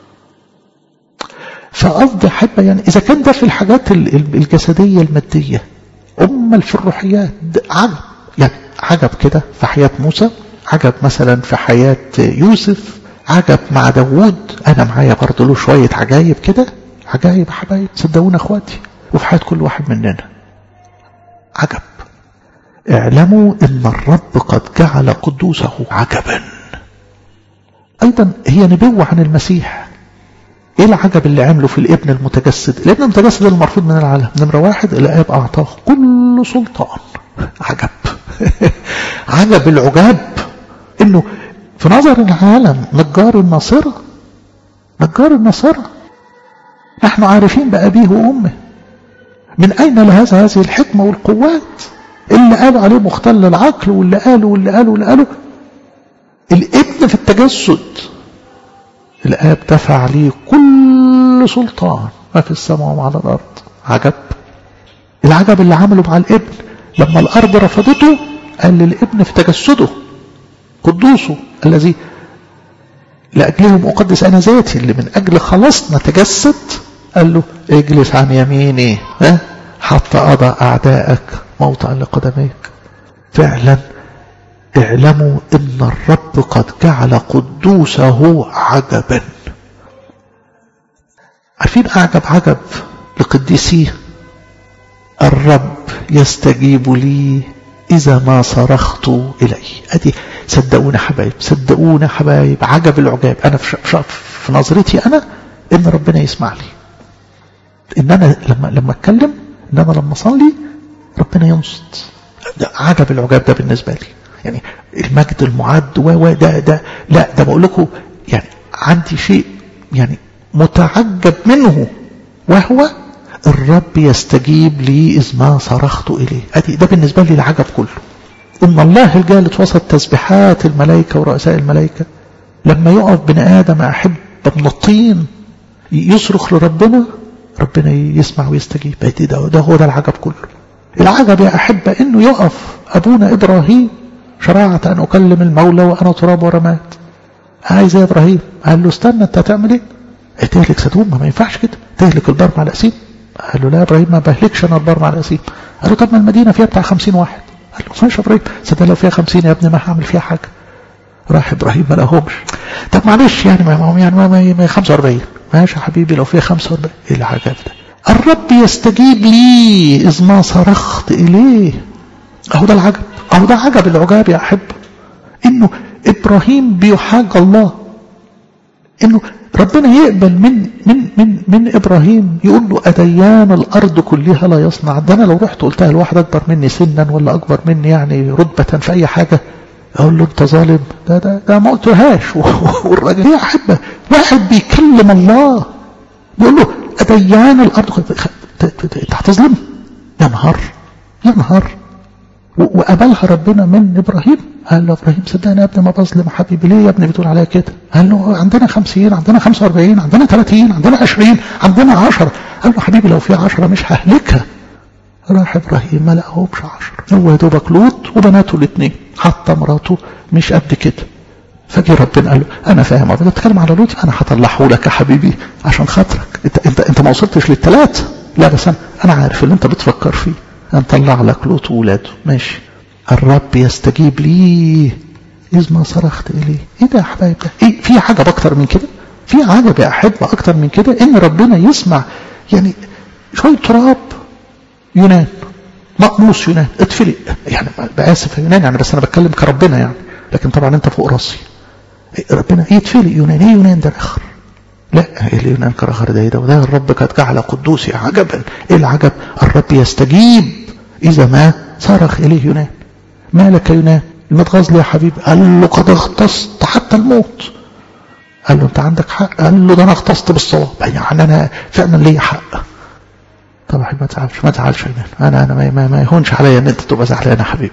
A: فقصدي حبة يعني إذا كان ده في الحاجات الجسدية المادية أمال في الروحيات عجب يعني عجب كده في حياة موسى عجب مثلا في حياة يوسف عجب مع داوود أنا معايا برضه له شوية عجايب كده عجايب يا حبايب صدقونا اخواتي وفي حياة كل واحد مننا عجب اعلموا ان الرب قد جعل قدوسه عجبا ايضا هي نبوة عن المسيح ايه العجب اللي عمله في الابن المتجسد الابن المتجسد المرفوض من العالم نمرة واحد الاب اعطاه كل سلطان عجب عجب العجاب انه في نظر العالم نجار الناصرة نجار الناصرة نحن عارفين بأبيه وأمه من أين لهذا هذه الحكمة والقوات اللي قالوا عليه مختل العقل واللي قالوا واللي قالوا واللي قالوا الابن في التجسد الآب دفع عليه كل سلطان ما في السماء وما على الأرض عجب العجب اللي عمله مع الابن لما الأرض رفضته قال للابن في تجسده قدوسه الذي لأجلهم أقدس أنا ذاتي اللي من أجل خلاصنا تجسد قال له اجلس عن يميني ها حتى أضع أعدائك موطئا لقدميك فعلا اعلموا ان الرب قد جعل قدوسه عجبا عارفين اعجب عجب لقديسيه الرب يستجيب لي اذا ما صرخت اليه ادي صدقونا حبايب صدقونا حبايب عجب العجاب انا في, في نظرتي انا ان ربنا يسمع لي ان انا لما لما اتكلم ان انا لما اصلي ربنا ينصت ده عجب العجاب ده بالنسبه لي يعني المجد المعد و ده ده لا ده بقول لكم يعني عندي شيء يعني متعجب منه وهو الرب يستجيب لي إذ ما صرخت إليه أدي ده بالنسبة لي العجب كله إن الله الجالس وسط تسبيحات الملائكة ورؤساء الملائكة لما يقف بني آدم أحب من الطين يصرخ لربنا ربنا يسمع ويستجيب أدي ده, ده هو ده العجب كله العجب يا أحبة إنه يقف أبونا إبراهيم شرعت أن أكلم المولى وأنا تراب ورماد عايز يا إبراهيم قال له استنى أنت هتعمل إيه؟ تهلك سدوم ما ينفعش كده تهلك البر مع الأسيم قال له لا يا إبراهيم ما بهلكش أنا البر مع الأسيم قال له طب ما المدينة فيها بتاع خمسين واحد قال له ماشي يا إبراهيم صدق لو فيها خمسين يا ابني ما هعمل فيها حاجة راح إبراهيم ما لهمش طب معلش يعني ما يعني ما, ما, ما 45 ماشي يا حبيبي لو فيها 45 إيه العجب ده الرب يستجيب لي إذ ما صرخت إليه أهو ده العجب أهو ده عجب العجاب يا أحب إنه إبراهيم بيحاج الله إنه ربنا يقبل من من من من إبراهيم يقول له أديان الأرض كلها لا يصنع ده أنا لو رحت قلتها لواحد أكبر مني سنا ولا أكبر مني يعني رتبة في أي حاجة أقول له أنت ظالم ده ده ده ما قلتهاش والراجل يا أحبة واحد بيكلم الله بيقول له أديان الأرض أنت هتظلم يا نهار يا نهار وقبلها ربنا من إبراهيم قال له إبراهيم صدقني يا ابني ما بظلم حبيبي ليه يا ابني بتقول عليا كده قال له عندنا خمسين عندنا خمسة واربعين عندنا ثلاثين عندنا عشرين عندنا عشرة قال له حبيبي لو في عشرة مش ههلكها راح إبراهيم ما لقاهمش عشرة هو يا دوبك لوط وبناته الاثنين حتى مراته مش قد كده فجي ربنا قال له انا فاهم ربنا بتتكلم على لوط انا هطلعه لك يا حبيبي عشان خاطرك انت انت انت ما وصلتش للثلاثه لا بس انا انا عارف اللي انت بتفكر فيه نطلع لك لوط وولاده ماشي الرب يستجيب لي إذ ما صرخت إليه إيه ده يا حبايب ده إيه في عجب أكتر من كده في عجب يا أحبة أكتر من كده إن ربنا يسمع يعني شوية تراب يونان مقموس يونان اتفلق يعني بآسف يا يونان يعني بس أنا بتكلم كربنا يعني لكن طبعا أنت فوق راسي ربنا يتفلق يونان إيه يونان ده الآخر لا اليونان كرخر ده ده وده الرب قد جعل قدوسي عجبا ايه العجب الرب يستجيب اذا ما صرخ اليه يونان ما لك يونان المتغاظ لي يا حبيبي قال له قد اغتصت حتى الموت قال له انت عندك حق قال له ده انا اغتصت بالصواب يعني انا فعلا ليا حق طبعا ما تزعلش ما تزعلش انا انا ما, ما, ما يهونش عليا ان انت تبقى زعلان يا حبيبي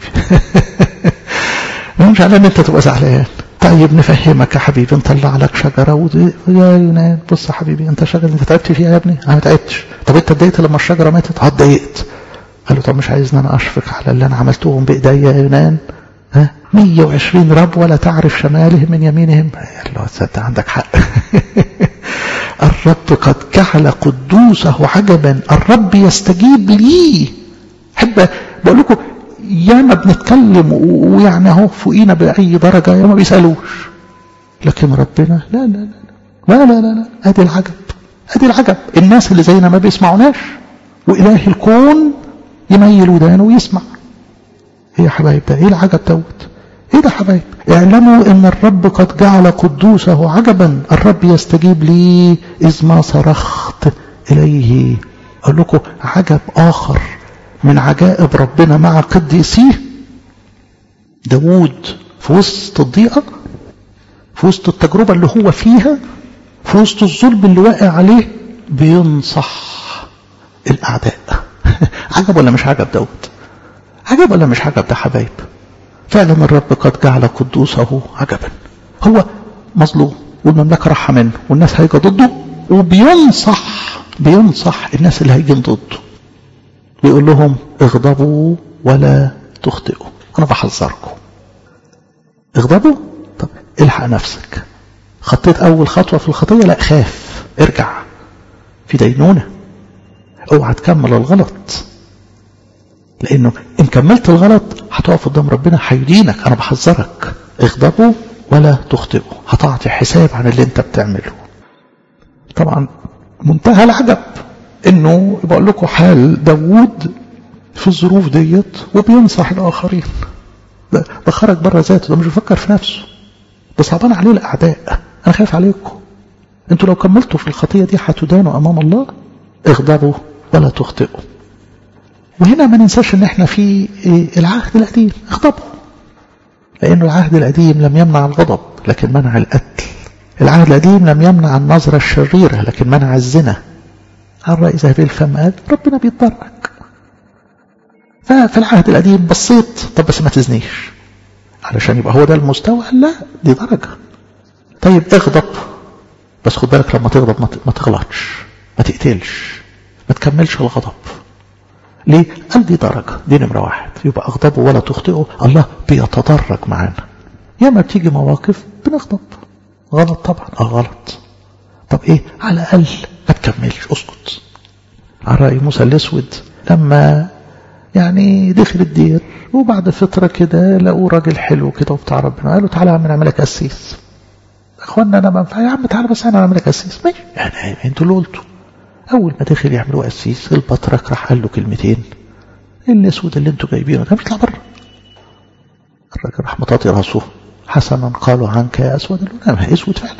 A: ما يهونش عليا ان انت تبقى زعلان طيب نفهمك يا حبيبي نطلع لك شجره ودي يا يونان بص يا حبيبي انت شجره انت تعبت فيها يا ابني انا ما تعبتش طب انت اتضايقت لما الشجره ماتت اه اتضايقت قال له طب مش عايزني انا اشفق على اللي انا عملتهم بايديا يا يونان ها 120 رب ولا تعرف شمالهم من يمينهم قال له تصدق عندك حق الرب قد جعل قدوسه عجبا الرب يستجيب لي حب بقول لكم ياما بنتكلم ويعني اهو فوقينا بأي درجة يا ما بيسألوش لكن ربنا لا لا لا لا لا لا لا ادي العجب ادي العجب الناس اللي زينا ما بيسمعوناش وإله الكون يميل ودانه ويسمع ايه يا حبايب ده ايه العجب دوت ايه ده حبايب اعلموا ان الرب قد جعل قدوسه عجبا الرب يستجيب لي اذ ما صرخت اليه اقول لكم عجب اخر من عجائب ربنا مع قديسيه داود في وسط الضيقة في وسط التجربة اللي هو فيها في وسط الظلم اللي واقع عليه بينصح الأعداء عجب ولا مش عجب داود عجب ولا مش عجب ده حبايب فعلا الرب قد جعل قدوسه عجبا هو مظلوم والمملكة راحة منه والناس هيجي ضده وبينصح بينصح الناس اللي هيجين ضده بيقول لهم اغضبوا ولا تخطئوا انا بحذركم اغضبوا طب الحق نفسك خطيت اول خطوة في الخطية لا خاف ارجع في دينونة اوعى تكمل الغلط لانه ان كملت الغلط هتقف قدام ربنا هيدينك انا بحذرك اغضبوا ولا تخطئوا هتعطي حساب عن اللي انت بتعمله طبعا منتهى العجب انه بقول لكم حال داوود في الظروف ديت وبينصح الاخرين ده, ده خرج بره ذاته ده مش بيفكر في نفسه ده صعبان عليه الاعداء انا خايف عليكم انتوا لو كملتوا في الخطيه دي هتدانوا امام الله اغضبوا ولا تخطئوا وهنا ما ننساش ان احنا في العهد القديم اغضبوا لأن العهد القديم لم يمنع الغضب لكن منع القتل العهد القديم لم يمنع النظرة الشريرة لكن منع الزنا عن رأي ذهبي الفم قال ربنا بيتدرج ففي العهد القديم بصيت طب بس ما تزنيش علشان يبقى هو ده المستوى لا دي درجة طيب اغضب بس خد بالك لما تغضب ما تغلطش ما تقتلش ما تكملش الغضب ليه؟ قال دي درجة دي نمرة واحد يبقى أغضبوا ولا تخطئوا الله بيتدرج معانا ياما بتيجي مواقف بنغضب غلط طبعا اه غلط طب ايه على الأقل ما تكملش اسكت على رأي موسى الأسود لما يعني دخل الدير وبعد فترة كده لقوا راجل حلو كده وبتاع ربنا قالوا تعالى يا عم نعملك قسيس اخوانا انا ما يا عم تعالى بس انا اعملك قسيس ماشي يعني انتوا اللي قلتوا أول ما دخل يعملوا قسيس البطرك راح قال له كلمتين الأسود اللي انتوا جايبينه ده مش بره الراجل راح مطاطي راسه حسنا قالوا عنك يا أسود قال له نعم أسود فعلا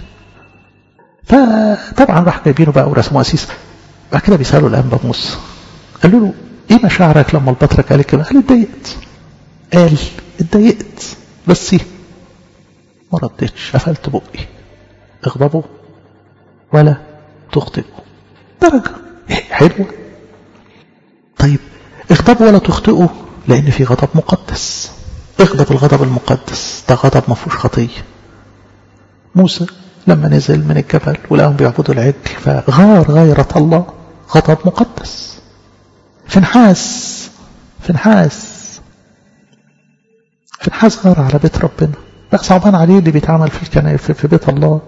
A: فطبعا راح جايبينه بقى ورسموا قسيس بعد كده بيسألوا الأنبا موسى قالوا له إيه مشاعرك لما البطرك قال كده قال اتضايقت قال اتضايقت بس ما ردتش قفلت بقي اغضبوا ولا تخطئوا درجة حلوة طيب اغضبوا ولا تخطئوا لأن في غضب مقدس اغضب الغضب المقدس ده غضب ما فيهوش خطية موسى لما نزل من الجبل ولقاهم بيعبدوا العجل فغار غيرة الله غضب مقدس فنحاس فنحاس فنحاس غار على بيت ربنا بقى صعبان عليه اللي بيتعمل في الكنائس في بيت الله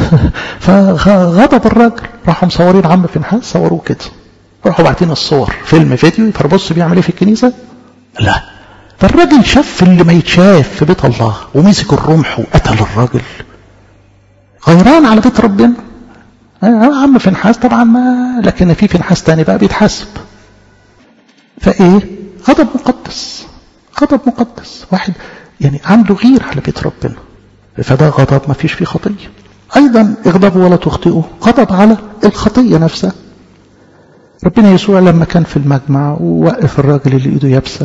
A: فغضب الراجل راحوا مصورين عم فنحاس صوروه كده راحوا باعتين الصور فيلم فيديو فبص بيعمل ايه في الكنيسه لا فالراجل شاف اللي ما يتشاف في بيت الله ومسك الرمح وقتل الراجل غيران على بيت ربنا آه عم فنحاس طبعا ما لكن في فنحاس تاني بقى بيتحاسب فايه غضب مقدس غضب مقدس واحد يعني عنده غير على بيت ربنا فده غضب ما فيش فيه خطيه أيضا اغضبوا ولا تخطئوا غضب على الخطية نفسها ربنا يسوع لما كان في المجمع ووقف الراجل اللي ايده يابسة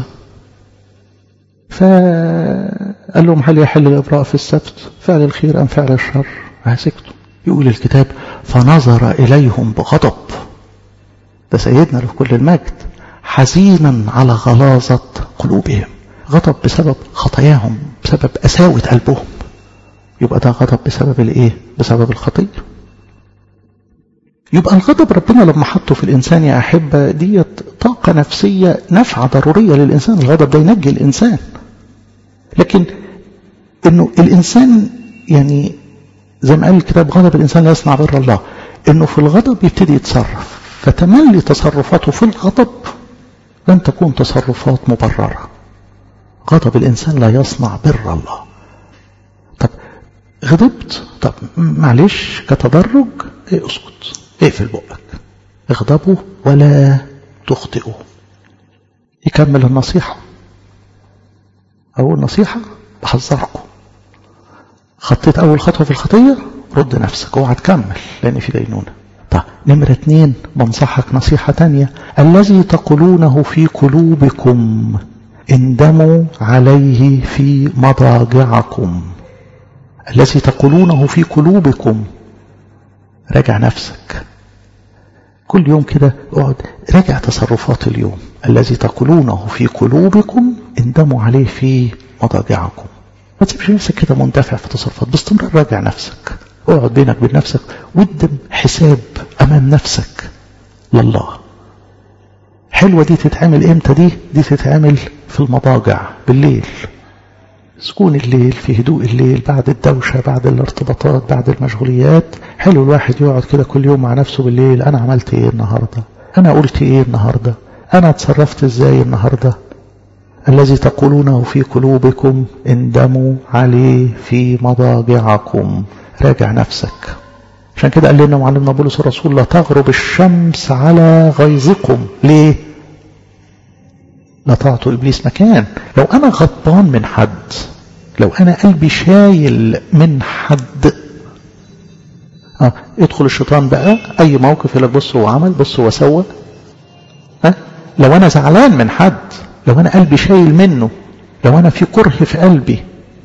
A: فقال لهم هل يحل الإبراء في السبت فعل الخير أم فعل الشر فسكتوا يقول الكتاب فنظر إليهم بغضب ده سيدنا له كل المجد حزينا على غلاظة قلوبهم غضب بسبب خطاياهم بسبب قساوة قلبهم يبقى ده غضب بسبب الايه بسبب الخطيه يبقى الغضب ربنا لما حطه في الانسان يا احبه ديت طاقه نفسيه نافعه ضروريه للانسان الغضب ده ينجي الانسان لكن انه الانسان يعني زي ما قال الكتاب غضب الانسان لا يصنع بر الله انه في الغضب يبتدي يتصرف فتملي تصرفاته في الغضب لن تكون تصرفات مبرره غضب الانسان لا يصنع بر الله طب غضبت طب معلش كتدرج ايه اسكت اقفل بقك اغضبوا ولا تخطئوا يكمل النصيحة أول نصيحة بحذركم خطيت أول خطوة في الخطية رد نفسك اوعى تكمل لأن في دينونة طب نمرة اتنين بنصحك نصيحة تانية الذي تقولونه في قلوبكم اندموا عليه في مضاجعكم الذي تقولونه في قلوبكم راجع نفسك كل يوم كده اقعد راجع تصرفات اليوم الذي تقولونه في قلوبكم اندموا عليه في مضاجعكم ما تسيبش نفسك كده مندفع في تصرفات باستمرار راجع نفسك اقعد بينك وبين نفسك وادم حساب امام نفسك لله حلوه دي تتعمل امتى دي دي تتعمل في المضاجع بالليل سكون الليل في هدوء الليل بعد الدوشة بعد الارتباطات بعد المشغوليات حلو الواحد يقعد كده كل يوم مع نفسه بالليل أنا عملت إيه النهاردة أنا قلت إيه النهاردة أنا اتصرفت إزاي النهاردة الذي تقولونه في قلوبكم اندموا عليه في مضاجعكم راجع نفسك عشان كده قال لنا معلمنا بولس الرسول لا تغرب الشمس على غيظكم ليه لا تعطوا إبليس مكان لو أنا غضبان من حد لو أنا قلبي شايل من حد آه يدخل الشيطان بقى أي موقف يقول لك بص هو عمل بص هو سوى آه لو أنا زعلان من حد لو أنا قلبي شايل منه لو أنا في كره في قلبي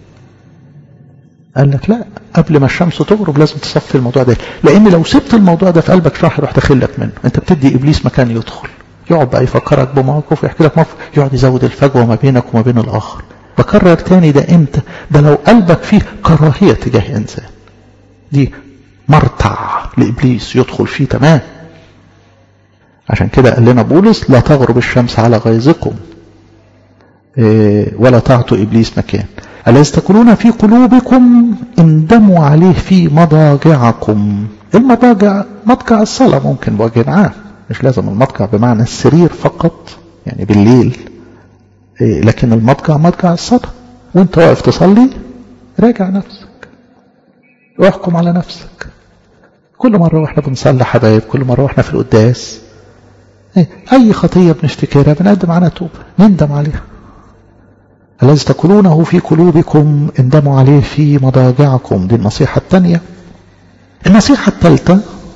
A: قال لك لا قبل ما الشمس تغرب لازم تصفي الموضوع ده لأن لو سبت الموضوع ده في قلبك راح يروح داخلك منه أنت بتدي إبليس مكان يدخل يقعد بقى يفكرك بموقف ويحكي لك موقف يقعد يزود الفجوة ما بينك وما بين الآخر بكرر تاني ده امتى ده لو قلبك فيه كراهية تجاه إنسان دي مرتع لإبليس يدخل فيه تمام عشان كده قال لنا بولس لا تغرب الشمس على غيظكم إيه ولا تعطوا إبليس مكان الذي تقولون في قلوبكم اندموا عليه في مضاجعكم المضاجع مضجع الصلاة ممكن بوجه عام مش لازم المضجع بمعنى السرير فقط يعني بالليل إيه لكن المضجع مضجع الصلاة وانت واقف تصلي راجع نفسك واحكم على نفسك كل مرة واحنا بنصلي حبايب كل مرة واحنا في القداس إيه اي خطية بنفتكرها بنقدم عنها توبة نندم عليها الذي تقولونه في قلوبكم اندموا عليه في مضاجعكم دي النصيحة الثانية النصيحة الثالثة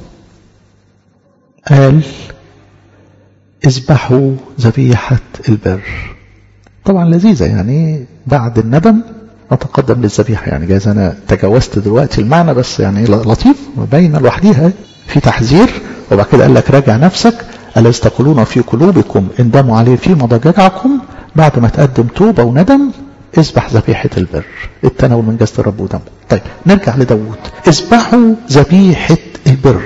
A: قال اذبحوا ذبيحة البر طبعا لذيذة يعني بعد الندم نتقدم للذبيحة يعني جايز أنا تجاوزت دلوقتي المعنى بس يعني لطيف باينة لوحديها في تحذير وبعد كده قال لك راجع نفسك الذي تقولون في قلوبكم اندموا عليه في مضاجعكم بعد ما تقدم توبة وندم اذبح ذبيحة البر التناول من جسد الرب ودمه طيب نرجع لداود اذبحوا ذبيحة البر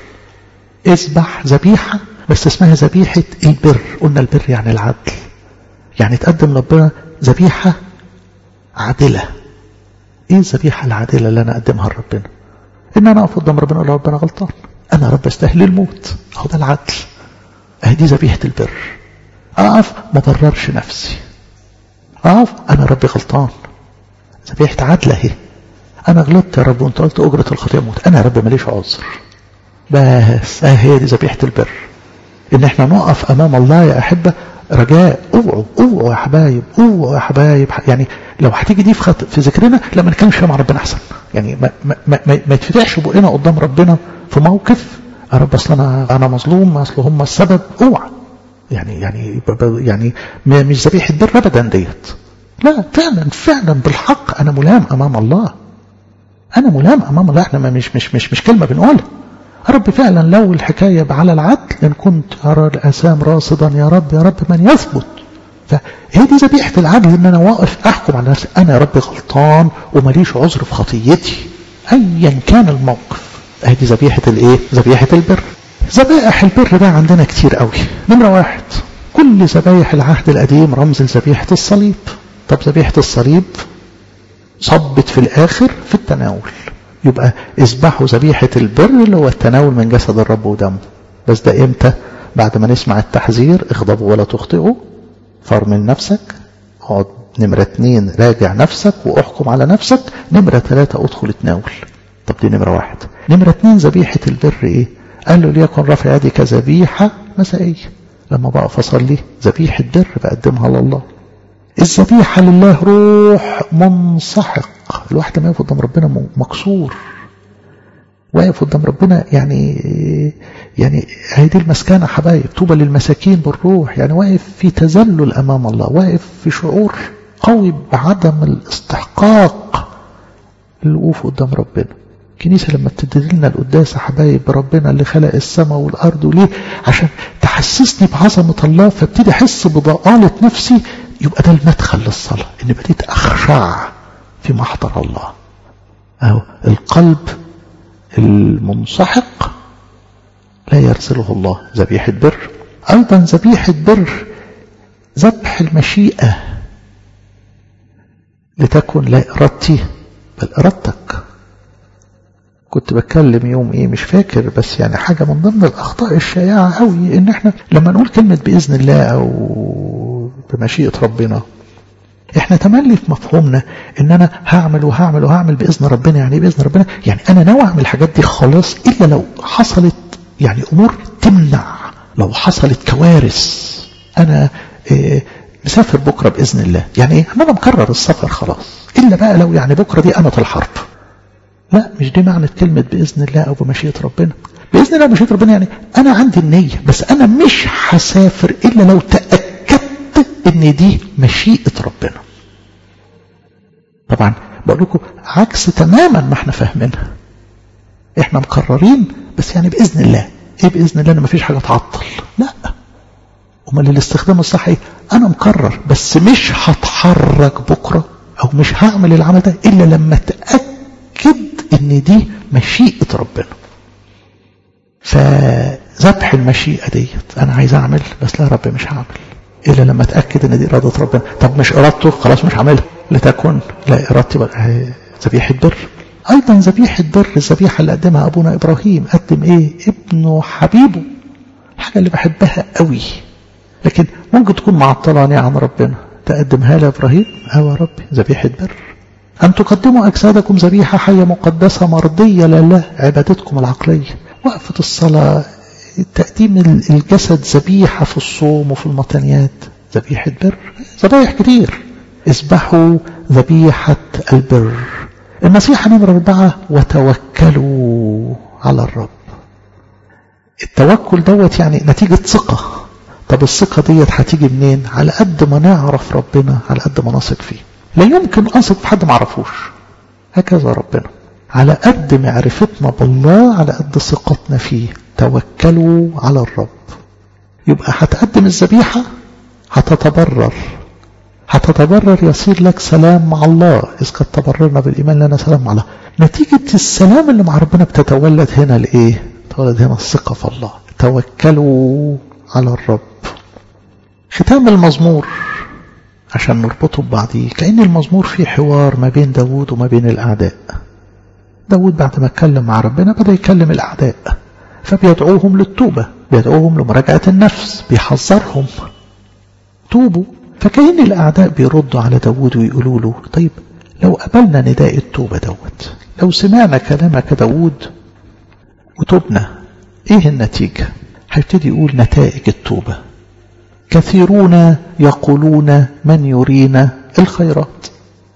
A: اذبح ذبيحة بس اسمها ذبيحة البر قلنا البر يعني العدل يعني تقدم ربنا ذبيحة عادلة ايه الذبيحة العادلة اللي انا اقدمها لربنا ان انا اقف قدام ربنا اقول له ربنا غلطان انا رب استاهل الموت اهو ده العدل اهي دي ذبيحة البر اقف ما ضررش نفسي اقف انا ربي غلطان ذبيحة عدل اهي انا غلطت يا رب وانت قلت اجرة الخطيئة موت انا يا رب ماليش عذر بس اهي دي ذبيحة البر ان احنا نقف امام الله يا احبه رجاء اوعوا اوعوا يا حبايب اوعوا يا حبايب يعني لو هتيجي دي في خط... في ذكرنا لما نتكلمش مع ربنا احسن يعني ما ما ما, ما يتفتحش بقنا قدام ربنا في موقف يا رب اصل انا انا مظلوم اصل هم السبب اوعى يعني يعني يعني مش ذبيحه بر ابدا ديت لا فعلا فعلا بالحق انا ملام امام الله انا ملام امام الله احنا مش مش مش مش كلمه بنقولها يا رب فعلا لو الحكاية على العدل إن كنت أرى الأسام راصدا يا رب يا رب من يثبت فهي دي ذبيحة العدل إن أنا واقف أحكم على نفسي أنا يا رب غلطان ومليش عذر في خطيتي أيا كان الموقف هي دي ذبيحة الإيه؟ ذبيحة البر ذبائح البر ده عندنا كتير قوي نمرة واحد كل ذبايح العهد القديم رمز لذبيحة الصليب طب ذبيحة الصليب صبت في الآخر في التناول يبقى اذبحوا ذبيحة البر اللي هو التناول من جسد الرب ودمه بس ده امتى بعد ما نسمع التحذير اغضبوا ولا تخطئوا فرمل نفسك اقعد نمرة اتنين راجع نفسك واحكم على نفسك نمرة ثلاثة ادخل اتناول طب دي نمرة واحد نمرة اتنين ذبيحة البر ايه قال له ليكن رفع يدي كذبيحة مسائية لما بقف اصلي ذبيحة بر بقدمها لله الذبيحة لله روح منسحق الواحد لما يقف قدام ربنا مكسور واقف قدام ربنا يعني يعني هي دي المسكنة حبايب طوبى للمساكين بالروح يعني واقف في تذلل أمام الله واقف في شعور قوي بعدم الاستحقاق الوقوف قدام ربنا الكنيسة لما بتدي لنا القداس حبايب ربنا اللي خلق السماء والأرض وليه عشان تحسسني بعظمة الله فابتدي أحس بضآلة نفسي يبقى ده المدخل للصلاة إن بديت أخشع في محضر الله أهو القلب المنسحق لا يرسله الله ذبيحة بر أيضا ذبيحة بر ذبح المشيئة لتكن لا إرادتي بل إرادتك كنت بتكلم يوم ايه مش فاكر بس يعني حاجة من ضمن الأخطاء الشائعة قوي إن احنا لما نقول كلمة بإذن الله أو بمشيئة ربنا احنا تملي في مفهومنا ان انا هعمل وهعمل وهعمل باذن ربنا يعني ايه باذن ربنا يعني انا ناوي اعمل الحاجات دي خلاص الا لو حصلت يعني امور تمنع لو حصلت كوارث انا إيه مسافر بكره باذن الله يعني ايه انا مكرر السفر خلاص الا بقى لو يعني بكره دي قامت الحرب لا مش دي معنى كلمه باذن الله او بمشيئه ربنا باذن الله بمشيئه ربنا يعني انا عندي النيه بس انا مش هسافر الا لو تاكدت ان دي مشيئه ربنا طبعا بقول لكم عكس تماما ما احنا فاهمينها احنا مقررين بس يعني باذن الله ايه باذن الله انا ما فيش حاجه تعطل لا امال الاستخدام الصحي انا مقرر بس مش هتحرك بكره او مش هعمل العمل ده الا لما اتاكد ان دي مشيئه ربنا فذبح المشيئه ديت انا عايز اعمل بس لا يا رب مش هعمل الا لما اتاكد ان دي اراده ربنا طب مش ارادته خلاص مش هعملها لتكن لا ارادتي بقى ذبيحه بر ايضا ذبيحه بر الذبيحه اللي قدمها ابونا ابراهيم قدم ايه ابنه حبيبه الحاجه اللي بحبها قوي لكن ممكن تكون معطلاني عن ربنا تقدمها لي ابراهيم اه يا ربي ذبيحه بر ان تقدموا اجسادكم ذبيحه حيه مقدسه مرضيه لله عبادتكم العقليه وقفه الصلاه تقديم الجسد ذبيحه في الصوم وفي المطنيات ذبيحه بر ذبايح كتير اذبحوا ذبيحه البر النصيحه نمره اربعه وتوكلوا على الرب التوكل دوت يعني نتيجه ثقه طب الثقة ديت هتيجي منين على قد ما نعرف ربنا على قد ما نثق فيه لا يمكن أثق في حد ما عرفوش هكذا ربنا على قد معرفتنا بالله على قد ثقتنا فيه توكلوا على الرب يبقى هتقدم الذبيحة هتتبرر هتتبرر يصير لك سلام مع الله إذ قد تبررنا بالإيمان لنا سلام مع الله نتيجة السلام اللي مع ربنا بتتولد هنا الإيه؟ تتولد هنا الثقة في الله توكلوا على الرب ختام المزمور عشان نربطه ببعضيه كأن المزمور فيه حوار ما بين داود وما بين الأعداء داود بعد ما اتكلم مع ربنا بدأ يكلم الأعداء فبيدعوهم للتوبة بيدعوهم لمراجعة النفس بيحذرهم توبوا فكأن الأعداء بيردوا على داود ويقولوا له طيب لو قبلنا نداء التوبة دوت لو سمعنا كلامك داود وتوبنا ايه النتيجة هيبتدي يقول نتائج التوبة كثيرون يقولون من يرينا الخيرات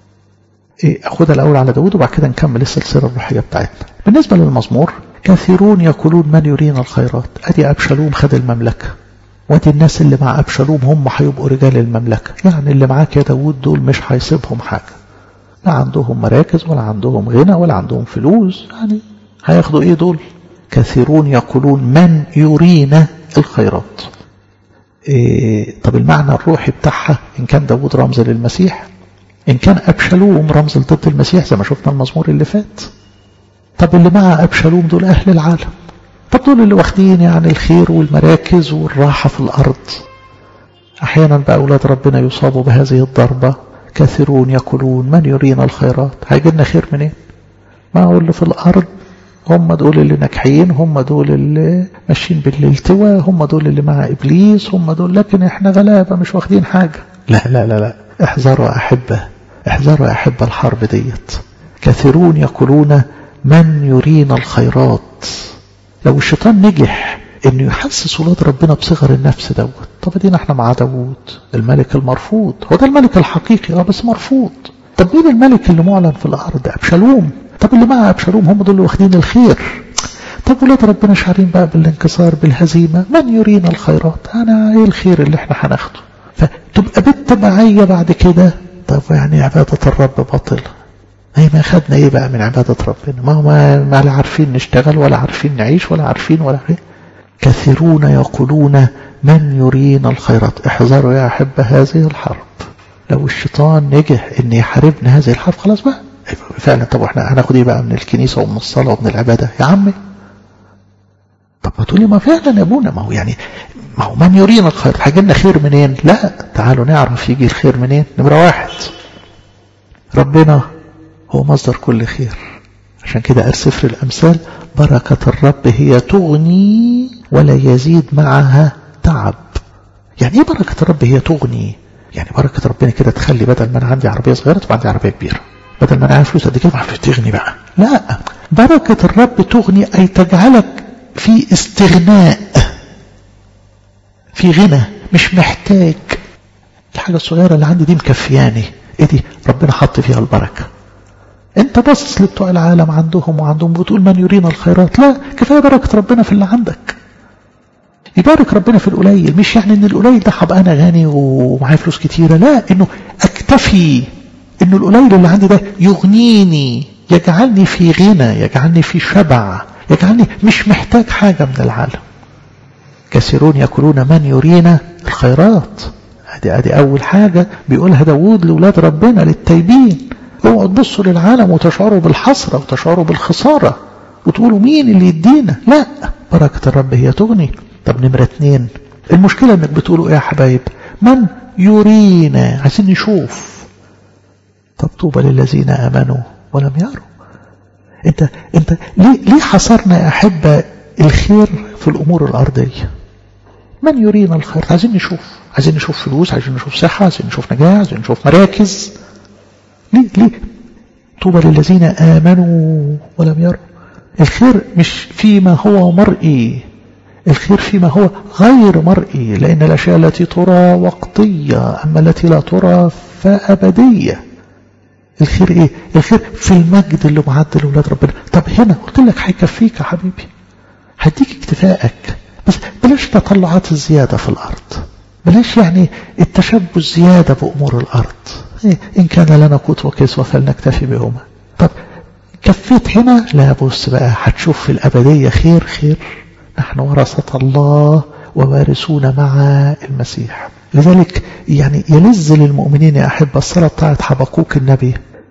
A: إيه أخذها الأول على داود وبعد كده نكمل السلسلة الروحية بتاعتنا بالنسبة للمزمور كثيرون يقولون من يرينا الخيرات أدي أبشالوم خد المملكة وادي الناس اللي مع أبشالوم هم هيبقوا رجال المملكة يعني اللي معاك يا داود دول مش هيسيبهم حاجة لا عندهم مراكز ولا عندهم غنى ولا عندهم فلوس يعني هياخدوا ايه دول كثيرون يقولون من يرينا الخيرات إيه طب المعنى الروحي بتاعها إن كان داود رمز للمسيح إن كان أبشالوم رمز ضد المسيح زي ما شفنا المزمور اللي فات طب اللي مع أبشالوم دول أهل العالم طب دول اللي واخدين يعني الخير والمراكز والراحة في الأرض أحيانا بقى أولاد ربنا يصابوا بهذه الضربة كثيرون يقولون من يرينا الخيرات هيجي لنا خير منين ما هو اللي في الأرض هم دول اللي ناجحين هم دول اللي ماشيين بالالتواء هم دول اللي مع إبليس هم دول لكن احنا غلابة مش واخدين حاجة لا لا لا لا احذروا أحبة احذروا أحبة الحرب ديت كثيرون يقولون من يرينا الخيرات لو الشيطان نجح انه يحسس ولاد ربنا بصغر النفس دوت طب ادينا احنا مع داوود الملك المرفوض هو ده الملك الحقيقي اه بس مرفوض طب مين الملك اللي معلن في الارض ابشالوم طب اللي مع ابشالوم هم دول اللي واخدين الخير طب ولاد ربنا شعرين بقى بالانكسار بالهزيمة من يرينا الخيرات أنا إيه الخير اللي احنا هناخده فتبقى بالتبعية بعد كده طب يعني عبادة الرب باطلة هي ما خدنا ايه بقى من عبادة ربنا ما هو ما, ما لا عارفين نشتغل ولا عارفين نعيش ولا عارفين ولا عارفين كثيرون يقولون من يرينا الخيرات احذروا يا أحبة هذه الحرب لو الشيطان نجح ان يحاربنا هذه الحرب خلاص بقى فعلا طب احنا هناخد ايه بقى من الكنيسة ومن الصلاة ومن العبادة يا عمي طب ما تقولي ما فعلا يا ابونا ما هو يعني ما هو من يرينا الخير هيجي لنا خير منين لا تعالوا نعرف يجي الخير منين نمرة واحد ربنا هو مصدر كل خير عشان كده قال سفر الأمثال بركة الرب هي تغني ولا يزيد معها تعب يعني ايه بركة الرب هي تغني يعني بركة ربنا كده تخلي بدل ما انا عندي عربية صغيرة تبقى عندي عربية كبيرة بدل ما انا عارف فلوس قد كده تغني بقى لا بركة الرب تغني أي تجعلك في استغناء في غنى مش محتاج الحاجة الصغيرة اللي عندي دي مكفياني ايه دي ربنا حط فيها البركة انت باصص لبتوع العالم عندهم وعندهم بتقول من يرينا الخيرات لا كفاية بركة ربنا في اللي عندك يبارك ربنا في القليل مش يعني ان القليل ده هبقى انا غني ومعايا فلوس كتيرة لا انه اكتفي انه القليل اللي عندي ده يغنيني يجعلني في غنى يجعلني في شبع يجعلني مش محتاج حاجة من العالم كثيرون يقولون من يرينا الخيرات ادي ادي اول حاجة بيقولها داوود لولاد ربنا للتايبين اوعوا تبصوا للعالم وتشعروا بالحسرة وتشعروا بالخسارة وتقولوا مين اللي يدينا لا بركة الرب هي تغني طب نمرة اتنين المشكلة انك بتقولوا ايه يا حبايب من يرينا عايزين نشوف طب طوبى للذين امنوا ولم يروا انت انت ليه ليه حصرنا يا احبه الخير في الامور الارضيه من يرينا الخير عايزين نشوف عايزين نشوف فلوس عايزين نشوف صحه عايزين نشوف نجاح عايزين نشوف مراكز ليه ليه طوبى للذين امنوا ولم يروا الخير مش فيما هو مرئي الخير فيما هو غير مرئي لأن الأشياء التي ترى وقتية أما التي لا ترى فأبدية الخير ايه الخير في المجد اللي معد لأولاد ربنا طب هنا قلت لك هيكفيك يا حبيبي هديك اكتفائك بس بلاش تطلعات الزيادة في الأرض بلاش يعني التشبه الزيادة بأمور الأرض إيه إن كان لنا قوت وكسوة فلنكتفي بهما طب كفيت هنا لا بص بقى هتشوف في الأبدية خير خير نحن ورثة الله ووارثون مع المسيح لذلك يعني يلز للمؤمنين يا أحب الصلاة بتاعت حبقوك النبي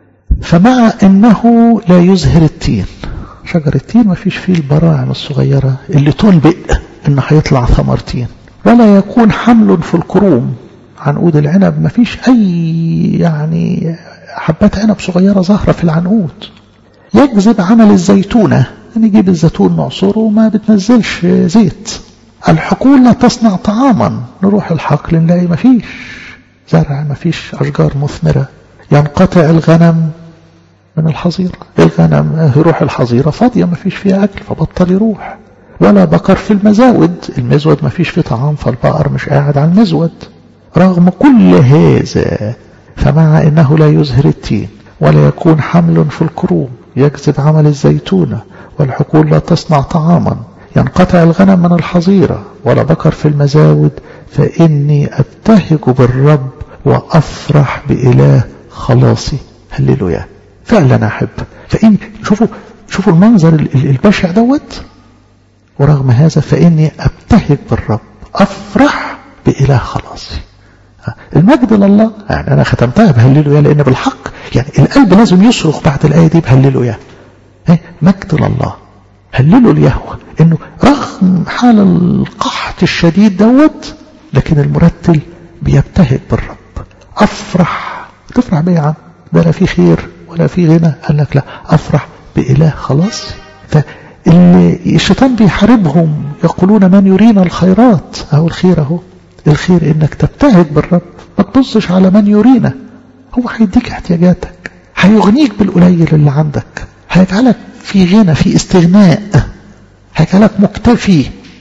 A: فمع أنه لا يزهر التين شجر التين ما فيش فيه البراعم الصغيرة اللي تنبئ أنه هيطلع ثمر تين ولا يكون حمل في الكروم عنقود العنب ما فيش أي يعني حبات عنب صغيرة ظاهرة في العنقود يجذب عمل الزيتونة نجيب الزيتون نعصره وما بتنزلش زيت الحقول لا تصنع طعاما نروح الحقل نلاقي ما فيش زرع ما فيش أشجار مثمرة ينقطع الغنم من الحظيرة الغنم يروح الحظيرة فاضية ما فيش فيها أكل فبطل يروح ولا بقر في المزاود المزود ما فيش فيه طعام فالبقر مش قاعد على المزود رغم كل هذا فمع أنه لا يزهر التين ولا يكون حمل في الكروم يجذب عمل الزيتونة والحقول لا تصنع طعاما ينقطع الغنم من الحظيرة ولا بقر في المزاود فإني أبتهج بالرب وأفرح بإله خلاصي هللوا يا فعلا أحب فإن شوفوا شوفوا المنظر البشع دوت ورغم هذا فإني أبتهج بالرب أفرح بإله خلاصي المجد لله يعني أنا ختمتها بهللوا يا لأن بالحق يعني القلب لازم يصرخ بعد الآية دي بهللوا يا مجد لله هللوا اليهوه انه رغم حال القحط الشديد دوت لكن المرتل بيبتهج بالرب افرح تفرح بيه يا عم ده لا في خير ولا في غنى قال لك لا افرح باله خلاص فالشيطان بيحاربهم يقولون من يرينا الخيرات اهو الخير اهو الخير انك تبتهج بالرب ما تبصش على من يرينا هو هيديك احتياجاتك هيغنيك بالقليل اللي عندك هيجعلك في غنى في استغناء هيجعلك مكتفي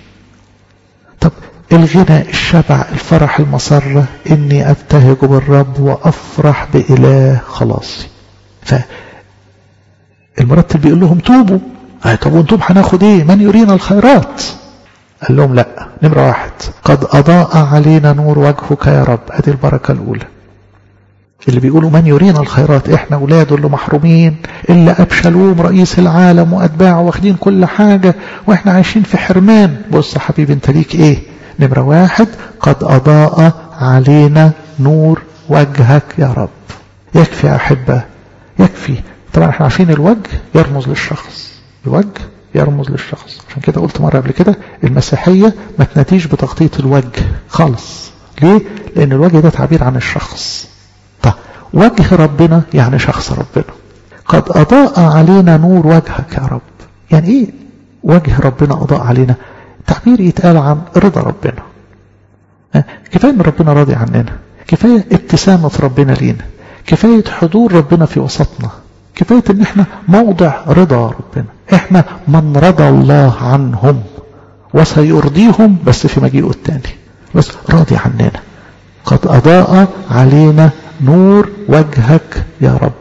A: طب الغنى الشبع الفرح المسرة إني أبتهج بالرب وأفرح بإله خلاصي فالمرتب بيقول لهم توبوا آه طب وانتم هناخد ايه من يرينا الخيرات قال لهم لا نمرة واحد قد أضاء علينا نور وجهك يا رب ادي البركة الأولى اللي بيقولوا من يرينا الخيرات احنا اولاده اللي محرومين اللي ابشلوم رئيس العالم واتباعه واخدين كل حاجة واحنا عايشين في حرمان بص يا حبيبي انت ليك ايه نمرة واحد قد اضاء علينا نور وجهك يا رب يكفي يا احبة يكفي طبعا احنا عارفين الوجه يرمز للشخص الوجه يرمز للشخص عشان كده قلت مرة قبل كده المسيحية ما تنتيج بتغطية الوجه خالص ليه لان الوجه ده تعبير عن الشخص طيب وجه ربنا يعني شخص ربنا قد أضاء علينا نور وجهك يا رب يعني ايه وجه ربنا أضاء علينا تعبير يتقال عن رضا ربنا كفاية ان ربنا راضي عننا كفاية ابتسامة ربنا لينا كفاية حضور ربنا في وسطنا كفاية ان احنا موضع رضا ربنا احنا من رضى الله عنهم وسيرضيهم بس في مجيئه التاني بس راضي عننا قد أضاء علينا نور وجهك يا رب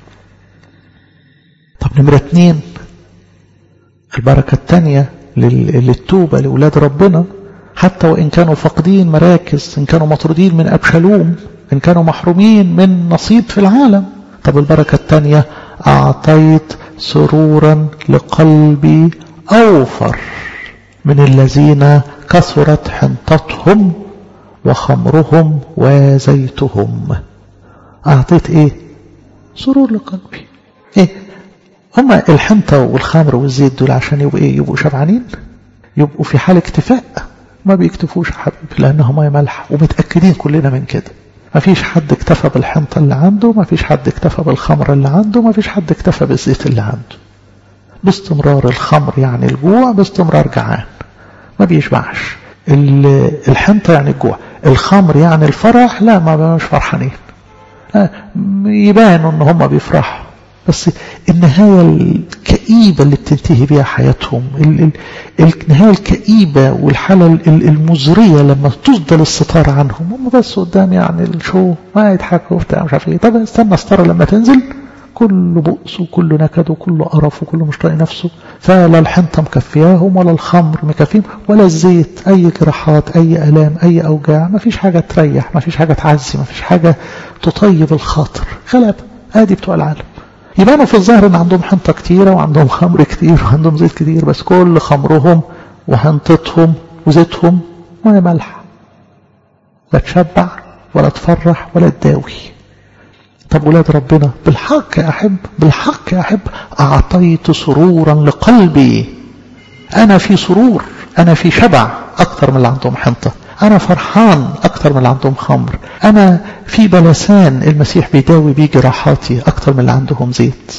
A: طب نمرة اتنين البركة التانية للتوبة لأولاد ربنا حتى وإن كانوا فاقدين مراكز إن كانوا مطرودين من أبشالوم إن كانوا محرومين من نصيب في العالم طب البركة التانية أعطيت سرورا لقلبي أوفر من الذين كثرت حنطتهم وخمرهم وزيتهم أعطيت إيه سرور لقلبي إيه هما الحنطة والخمر والزيت دول عشان يبقوا إيه يبقوا شبعانين يبقوا في حال اكتفاء ما بيكتفوش حبيبي لأنهم مية ملح ومتأكدين كلنا من كده ما فيش حد اكتفى بالحنطة اللي عنده ما فيش حد اكتفى بالخمر اللي عنده ما فيش حد اكتفى بالزيت اللي عنده باستمرار الخمر يعني الجوع باستمرار جعان ما بيشبعش الحنطة يعني الجوع الخمر يعني الفرح لا ما مش فرحانين يبانوا ان هم بيفرحوا بس النهاية الكئيبة اللي بتنتهي بيها حياتهم النهاية الكئيبة والحالة المزرية لما تصدل الستار عنهم هم بس قدام يعني الشو ما يضحكوا وبتاع مش عارف ايه طب استنى الستارة لما تنزل كله بؤس وكله نكد وكله قرف وكله مش طايق نفسه فلا الحنطة مكفياهم ولا الخمر مكفيهم ولا الزيت أي جراحات أي ألام أي أوجاع ما فيش حاجة تريح ما فيش حاجة تعزي ما فيش حاجة تطيب الخاطر غلبة آدي بتوع العالم يبانوا في الظاهر ان عندهم حنطة كتيرة وعندهم خمر كتير وعندهم زيت كتير بس كل خمرهم وحنطتهم وزيتهم ولا ملح لا تشبع ولا تفرح ولا تداوي طب ولاد ربنا بالحق يا أحب بالحق يا أحب أعطيت سرورا لقلبي أنا في سرور أنا في شبع أكثر من اللي عندهم حنطة أنا فرحان أكثر من اللي عندهم خمر أنا في بلسان المسيح بيداوي بيه جراحاتي أكثر من اللي عندهم زيت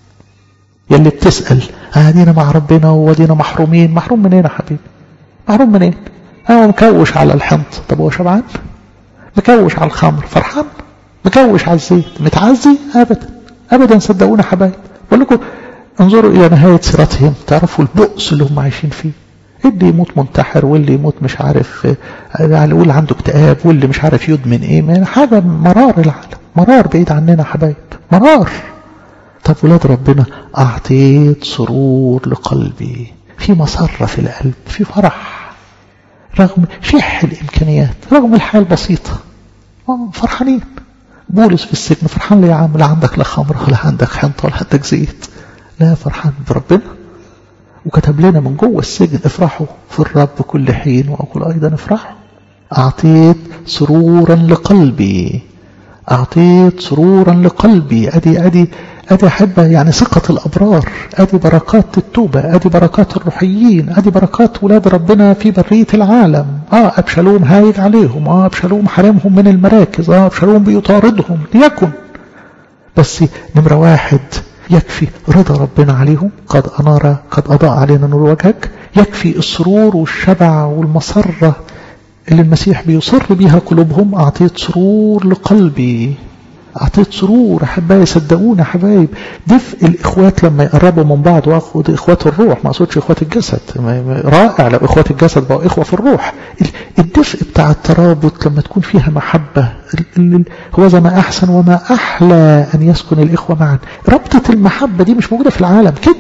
A: يلي بتسأل أهدينا مع ربنا وودينا محرومين محروم منين يا حبيبي محروم منين أنا مكوش على الحنطة طب هو شبعان مكوش على الخمر فرحان مكوش على الزيت متعزي أبدا أبدا صدقونا حبايب بقول لكم انظروا إلى نهاية سيرتهم تعرفوا البؤس اللي هم عايشين فيه اللي يموت منتحر واللي يموت مش عارف يعني واللي عنده اكتئاب واللي مش عارف يدمن ايه حاجة مرار العالم مرار بعيد عننا حبايب مرار طب ولاد ربنا أعطيت سرور لقلبي في مسرة في القلب في فرح رغم شح الإمكانيات رغم الحياة البسيطة فرحانين بولس في السجن فرحان ليه يا عم لا عندك لا خمر ولا عندك حنطة ولا عندك زيت لا فرحان بربنا وكتب لنا من جوه السجن افرحوا في الرب كل حين وأقول أيضا افرحوا أعطيت سرورا لقلبي أعطيت سرورا لقلبي أدي أدي أدي أحبة يعني ثقة الأبرار أدي بركات التوبة أدي بركات الروحيين أدي بركات ولاد ربنا في برية العالم آه أبشالوم هايج عليهم آه أبشالوم حرمهم من المراكز آه أبشالوم بيطاردهم ليكن بس نمرة واحد يكفي رضا ربنا عليهم قد أنار قد أضاء علينا نور وجهك يكفي السرور والشبع والمسرة اللي المسيح بيصر بيها قلوبهم أعطيت سرور لقلبي أعطيت سرور أحبائي صدقونا حبايب دفء الإخوات لما يقربوا من بعض وأخذ إخوات الروح ما أقصدش إخوات الجسد رائع لو إخوات الجسد بقوا إخوة في الروح الدفء بتاع الترابط لما تكون فيها محبة هو زي ما أحسن وما أحلى أن يسكن الإخوة معا ربطة المحبة دي مش موجودة في العالم كذب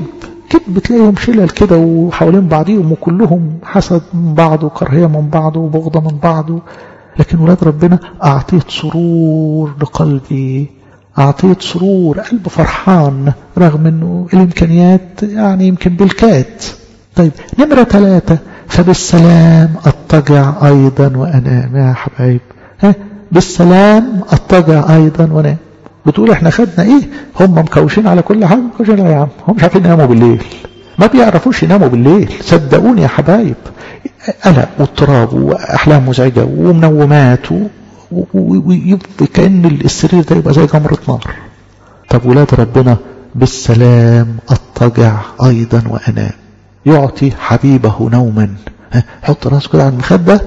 A: كذب تلاقيهم شلل كده وحوالين بعضيهم وكلهم حسد من بعض وكراهيه من بعض وبغضه من بعض لكن ولاد ربنا اعطيت سرور لقلبي اعطيت سرور قلب فرحان رغم انه الامكانيات يعني يمكن بالكات طيب نمره ثلاثه فبالسلام اضطجع ايضا وانام يا حبايب ها بالسلام اضطجع ايضا وانام بتقول احنا خدنا ايه هم مكوشين على كل حاجه مكوشين يا عم هم مش عارفين يناموا بالليل ما بيعرفوش يناموا بالليل صدقوني يا حبايب قلق واضطراب واحلام مزعجه ومنومات ويبقى كان السرير ده يبقى زي جمره نار طب ولاد ربنا بالسلام اضطجع ايضا وانام يعطي حبيبه نوما حط راسه كده على المخده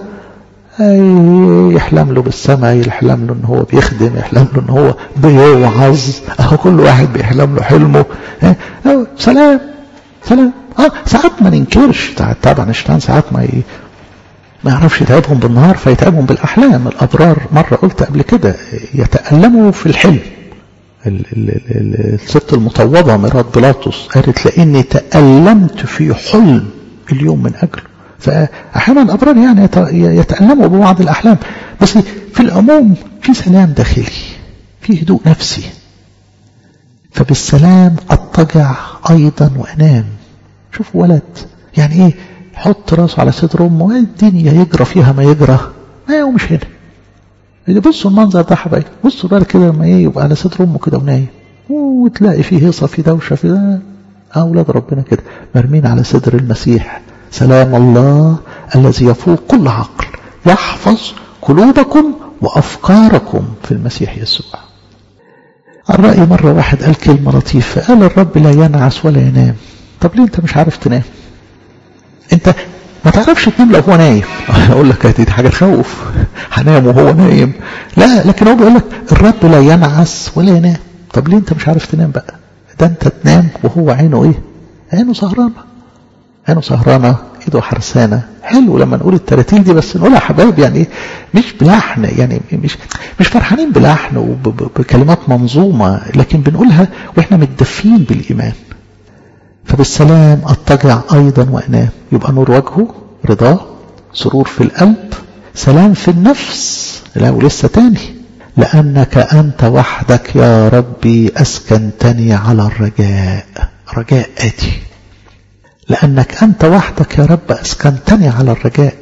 A: يحلم له بالسماء يحلم له ان هو بيخدم يحلم له ان هو بيوعظ اهو كل واحد بيحلم له حلمه اه سلام سلام اه ساعات ما ننكرش طبعا الشيطان ساعات ما ي... ما يعرفش يتعبهم بالنهار فيتعبهم بالاحلام الابرار مره قلت قبل كده يتالموا في الحلم الست المطوبه مرات بيلاطس قالت لاني تالمت في حلم اليوم من اجله فأحيانا الأبرار يعني يتألموا ببعض الأحلام بس في العموم في سلام داخلي في هدوء نفسي فبالسلام أضطجع أيضا وأنام شوف ولد يعني إيه حط راسه على صدر أمه الدنيا يجرى فيها ما يجرى ما هو مش هنا بصوا المنظر ده حبايبي بصوا بقى كده لما ايه يبقى على صدر امه كده ونايم وتلاقي فيه هيصه في دوشه في ده اولاد ربنا كده مرمين على صدر المسيح سلام الله الذي يفوق كل عقل يحفظ قلوبكم وأفكاركم في المسيح يسوع الرأي مرة واحد قال كلمة لطيفة قال الرب لا ينعس ولا ينام طب ليه انت مش عارف تنام انت ما تعرفش تنام لو هو نايم اقول لك دي حاجة تخوف هنام وهو نايم لا لكن هو بيقول لك الرب لا ينعس ولا ينام طب ليه انت مش عارف تنام بقى ده انت تنام وهو عينه ايه عينه سهرانه عينه سهرانة ايده حرسانة حلو لما نقول التراتيل دي بس نقولها حبايب يعني مش بلحن يعني مش مش فرحانين بلحن وبكلمات منظومة لكن بنقولها واحنا متدفين بالإيمان فبالسلام أضطجع أيضا وأنام يبقى نور وجهه رضاه سرور في القلب سلام في النفس لا ولسه تاني لأنك أنت وحدك يا ربي أسكنتني على الرجاء رجاء آتي لأنك أنت وحدك يا رب أسكنتني على الرجاء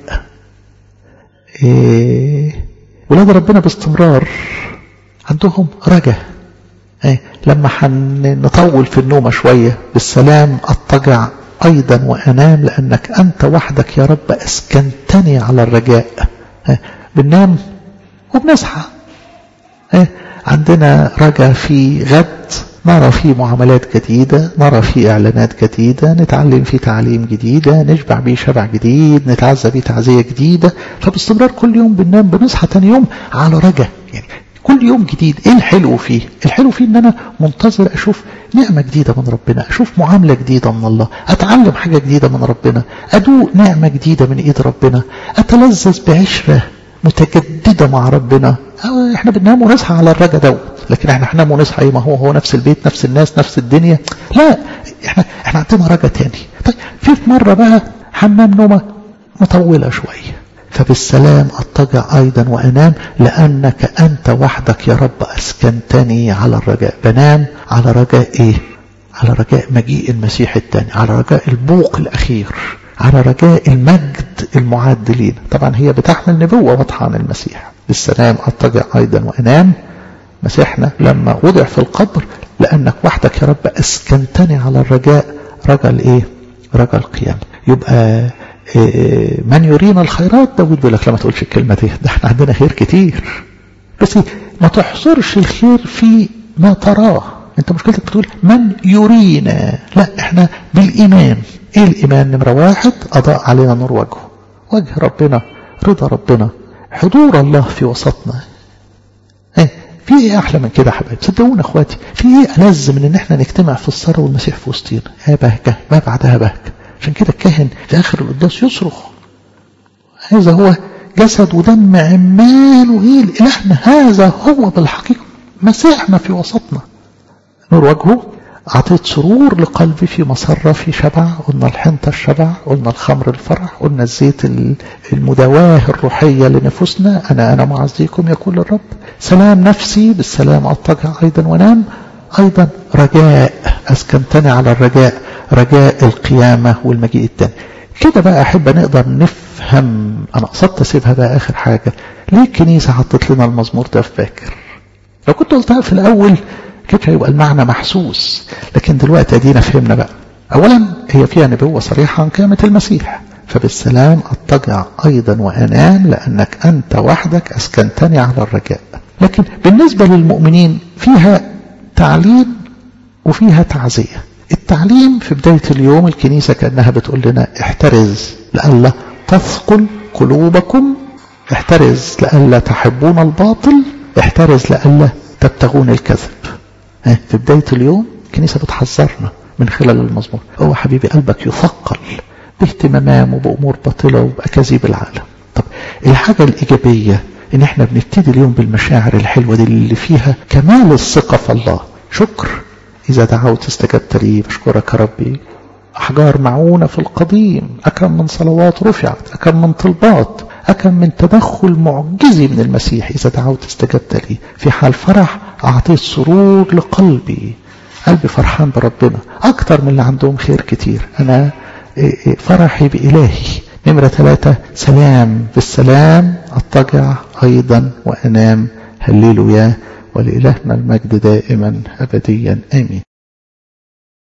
A: إيه ولاد ربنا باستمرار عندهم رجاء إيه لما نطول في النوم شوية بالسلام أضطجع أيضا وأنام لأنك أنت وحدك يا رب أسكنتني على الرجاء إيه بننام وبنصحى إيه عندنا رجاء في غد نرى فيه معاملات جديدة نرى فيه إعلانات جديدة نتعلم فيه تعليم جديدة نشبع بيه شبع جديد نتعزى بيه تعزية جديدة فباستمرار كل يوم بننام بنصحى تاني يوم على رجا يعني كل يوم جديد ايه الحلو فيه الحلو فيه ان انا منتظر اشوف نعمة جديدة من ربنا اشوف معاملة جديدة من الله اتعلم حاجة جديدة من ربنا ادوق نعمة جديدة من ايد ربنا اتلذذ بعشرة متجددة مع ربنا احنا بننام ونصحى على الرجا دوت لكن احنا هننام ونصحى ايه ما هو هو نفس البيت نفس الناس نفس الدنيا لا احنا احنا عندنا رجا تاني طيب في في مرة بقى حمام نومة مطولة شوية فبالسلام أضطجع أيضا وأنام لأنك أنت وحدك يا رب أسكنتني على الرجاء بنام على رجاء إيه على رجاء مجيء المسيح الثاني على رجاء البوق الأخير على رجاء المجد المعد لينا طبعا هي بتحمل نبوة واضحة عن المسيح بالسلام أضطجع أيضا وأنام مسيحنا لما وضع في القبر لأنك وحدك يا رب أسكنتني على الرجاء رجاء الإيه رجاء القيامة يبقى إيه من يرينا الخيرات داود بيقول لك لا ما تقولش الكلمة دي ده احنا عندنا خير كتير بس ما تحصرش الخير في ما تراه انت مشكلتك بتقول من يرينا لا احنا بالإيمان ايه الإيمان نمرة واحد أضاء علينا نور وجهه وجه ربنا رضا ربنا حضور الله في وسطنا ايه في ايه احلى من كده يا حبايبي صدقونا اخواتي في ايه ألذ من ان احنا نجتمع في الثرى والمسيح في وسطينا يا بهجة ما بعدها بهجة عشان كده الكاهن في اخر القداس يصرخ هذا هو جسد ودم عمان وإيه إلهنا هذا هو بالحقيقة مسيحنا في وسطنا نور وجهه أعطيت سرور لقلبي في مسرة في شبع قلنا الحنطة الشبع قلنا الخمر الفرح قلنا الزيت المداواة الروحية لنفوسنا أنا أنا معزيكم يقول الرب سلام نفسي بالسلام أضطجع أيضا وانام أيضا رجاء أسكنتني على الرجاء رجاء القيامة والمجيء التاني كده بقى أحب نقدر نفهم أنا قصدت أسيبها بقى آخر حاجة ليه الكنيسة حطت لنا المزمور ده في باكر لو كنت قلتها في الأول كده هيبقى المعنى محسوس لكن دلوقتي أدينا فهمنا بقى أولا هي فيها نبوة صريحة عن قيامة المسيح فبالسلام أضطجع أيضا وأنام لأنك أنت وحدك أسكنتني على الرجاء لكن بالنسبة للمؤمنين فيها تعليم وفيها تعزية التعليم في بداية اليوم الكنيسة كأنها بتقول لنا احترز لئلا تثقل قلوبكم احترز لئلا تحبون الباطل احترز لئلا تبتغون الكذب في بداية اليوم الكنيسة بتحذرنا من خلال المزمور هو حبيبي قلبك يثقل باهتمامام وبأمور باطلة وبأكاذيب العالم طب الحاجة الإيجابية إن إحنا بنبتدي اليوم بالمشاعر الحلوة دي اللي فيها كمال الثقة في الله شكر إذا دعوت استجبت لي بشكرك ربي أحجار معونة في القديم أكم من صلوات رفعت أكم من طلبات أكم من تدخل معجزي من المسيح إذا دعوت استجبت لي في حال فرح أعطيت سرور لقلبي قلبي فرحان بربنا أكتر من اللي عندهم خير كتير أنا فرحي بإلهي نمرة ثلاثة سلام بالسلام أضطجع أيضا وأنام هللوا يا ولإلهنا المجد دائما أبديا آمين